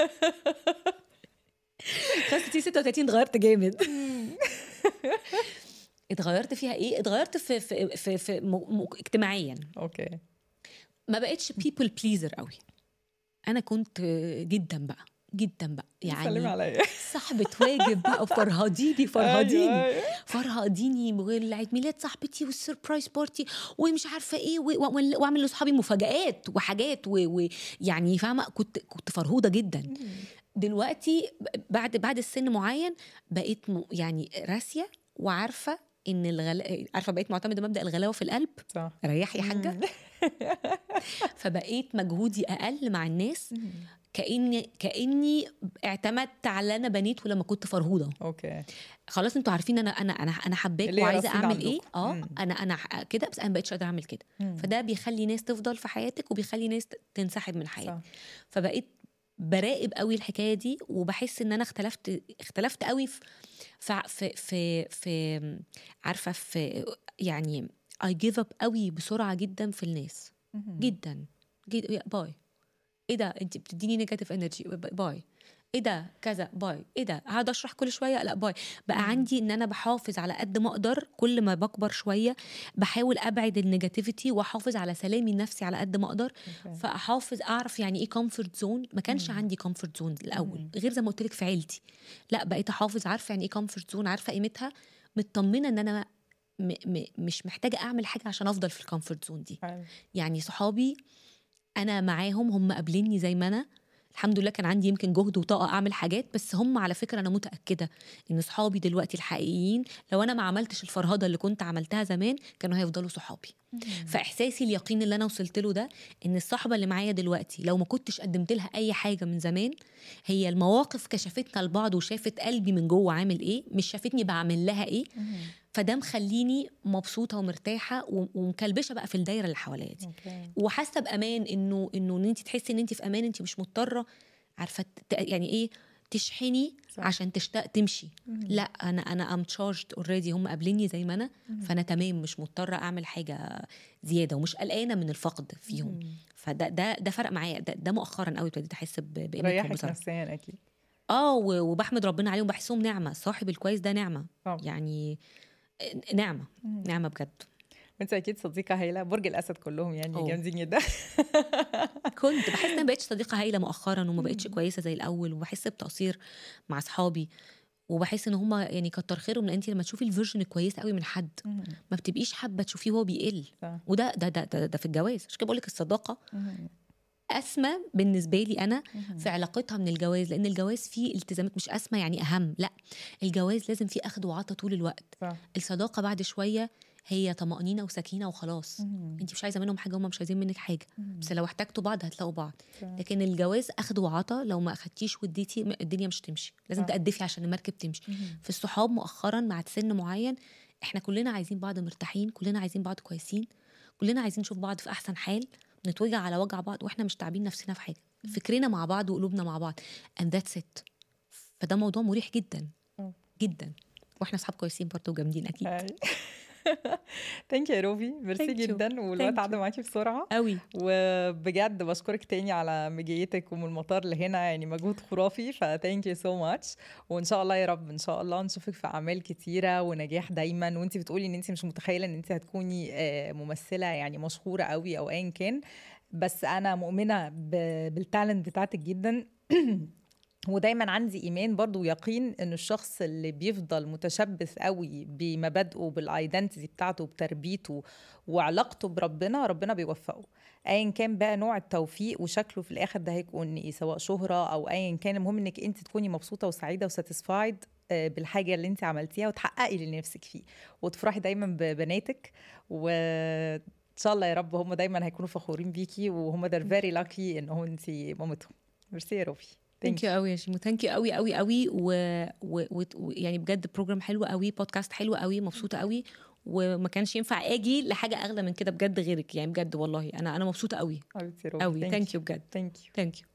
35 36 اتغيرت جامد اتغيرت فيها ايه؟ اتغيرت في في في, في م... م... اجتماعيا اوكي ما بقتش بيبل بليزر قوي انا كنت جدا بقى جدا بقى سلمي يعني عليا صاحبة واجب بقى فرهديني فرهديني أيوة، أيوة. فرهديني والعيد ميلاد صاحبتي والسربرايز بارتي ومش عارفه ايه و- و- واعمل لاصحابي مفاجآت وحاجات ويعني فاهمه كنت كنت فرهوده جدا دلوقتي ب- بعد بعد السن معين بقيت م- يعني راسيه وعارفه ان الغلا... عارفه بقيت معتمده مبدا الغلاوه في القلب صح ريحي يا حاجه فبقيت مجهودي اقل مع الناس كاني كاني اعتمدت على اللي انا بنيته لما كنت فرهوده اوكي خلاص انتوا عارفين انا انا انا انا حباك اللي هي وعايزه رصيد اعمل ايه عندكم. اه مم. انا انا ح- كده بس انا ما بقتش قادره اعمل كده مم. فده بيخلي ناس تفضل في حياتك وبيخلي ناس ت- تنسحب من حياتك صح. فبقيت براقب قوي الحكايه دي وبحس ان انا اختلفت اختلفت قوي في في في في, في عارفه في يعني اي جيف اب قوي بسرعه جدا في الناس مم. جدا جد باي ايه ده انت بتديني نيجاتيف انرجي باي ايه ده كذا باي ايه ده هقعد اشرح كل شويه لا باي بقى عندي ان انا بحافظ على قد ما اقدر كل ما بكبر شويه بحاول ابعد النيجاتيفيتي واحافظ على سلامي النفسي على قد ما اقدر أوكي. فاحافظ اعرف يعني ايه كومفورت زون ما كانش عندي كومفورت زون الاول غير زي ما قلت لك في عيلتي لا بقيت احافظ عارفه يعني ايه كومفورت زون عارفه قيمتها مطمنه ان انا م م مش محتاجه اعمل حاجه عشان افضل في الكومفورت زون دي حلو. يعني صحابي انا معاهم هم قابليني زي ما انا الحمد لله كان عندي يمكن جهد وطاقه اعمل حاجات بس هم على فكره انا متاكده ان صحابي دلوقتي الحقيقيين لو انا ما عملتش الفرهده اللي كنت عملتها زمان كانوا هيفضلوا صحابي فاحساسي اليقين اللي انا وصلت له ده ان الصحبه اللي معايا دلوقتي لو ما كنتش قدمت لها اي حاجه من زمان هي المواقف كشفتنا لبعض وشافت قلبي من جوه عامل ايه مش شافتني بعمل لها ايه فده مخليني مبسوطه ومرتاحه و- ومكلبشه بقى في الدايره اللي حواليا دي اوكي وحاسه بامان انه انه ان انت تحسي ان انت في امان انت مش مضطره عارفه ت- يعني ايه تشحني صح. عشان تشتاق تمشي لا انا انا ام تشارجد اوريدي هم قابليني زي ما انا فانا تمام مش مضطره اعمل حاجه زياده ومش قلقانه من الفقد فيهم فده ده ده فرق معايا ده, ده مؤخرا قوي ابتديت احس ب- بقيمتهم ريحك بصراحه نفسيا اكيد اه و- وبحمد ربنا عليهم بحسهم نعمه الصاحب الكويس ده نعمه طبعا. يعني نعمه نعمه بجد وانت اكيد صديقه هايله برج الاسد كلهم يعني أوه. جامدين جدا كنت بحس ان أنا ما بقتش صديقه هايله مؤخرا وما بقتش كويسه زي الاول وبحس بتقصير مع اصحابي وبحس ان هما يعني كتر خيرهم لان انت لما تشوفي الفيرجن الكويسه قوي من حد ما بتبقيش حابه تشوفيه وهو بيقل صح. وده ده ده ده, ده في الجواز عشان كده بقول لك الصداقه اسمى بالنسبه لي انا في علاقتها من الجواز لان الجواز فيه التزامات مش اسمى يعني اهم لا الجواز لازم فيه اخد وعطا طول الوقت صح الصداقه بعد شويه هي طمانينه وسكينه وخلاص انت مش عايزه منهم حاجه هم مش عايزين منك حاجه بس لو احتجتوا بعض هتلاقوا بعض صح. لكن الجواز اخد وعطا لو ما اخدتيش وديتي م- الدنيا مش تمشي لازم صح. تأدفي عشان المركب تمشي في الصحاب مؤخرا مع سن معين احنا كلنا عايزين بعض مرتاحين كلنا عايزين بعض كويسين كلنا عايزين نشوف بعض في احسن حال نتوجع على وجع بعض واحنا مش تعبين نفسنا في حاجه فكرنا مع بعض وقلوبنا مع بعض and that's it فده موضوع مريح جدا أه. جدا واحنا اصحاب كويسين برضه وجامدين اكيد هاي. ثانك يو يا روبي ميرسي Thank you. جدا والوقت Thank عدى معاكي بسرعه قوي وبجد بشكرك تاني على مجيتك ومن المطار لهنا يعني مجهود خرافي فثانك يو سو ماتش وان شاء الله يا رب ان شاء الله نشوفك في اعمال كتيره ونجاح دايما وانت بتقولي ان انت مش متخيله ان انت هتكوني آه، ممثله يعني مشهوره قوي او ايا كان بس انا مؤمنه ب- بالتالنت بتاعتك جدا ودايما عندي ايمان برضو ويقين ان الشخص اللي بيفضل متشبث قوي بمبادئه بالايدنتيتي بتاعته بتربيته وعلاقته بربنا ربنا بيوفقه ايا كان بقى نوع التوفيق وشكله في الاخر ده هيكون ايه سواء شهره او ايا كان المهم انك انت تكوني مبسوطه وسعيده وساتيسفايد بالحاجه اللي انت عملتيها وتحققي اللي نفسك فيه وتفرحي دايما ببناتك و ان شاء الله يا رب هم دايما هيكونوا فخورين بيكي وهم they're very lucky ان هو انت مامتهم ميرسي يا روبي ثانك يو قوي يا شيمو ثانك يو قوي قوي قوي ويعني و... و... و... يعني بجد بروجرام حلو قوي بودكاست حلو قوي مبسوطه قوي وما كانش ينفع اجي لحاجه اغلى من كده بجد غيرك يعني بجد والله انا انا مبسوطه قوي حبيبتي يا روبي قوي ثانك يو بجد ثانك يو ثانك يو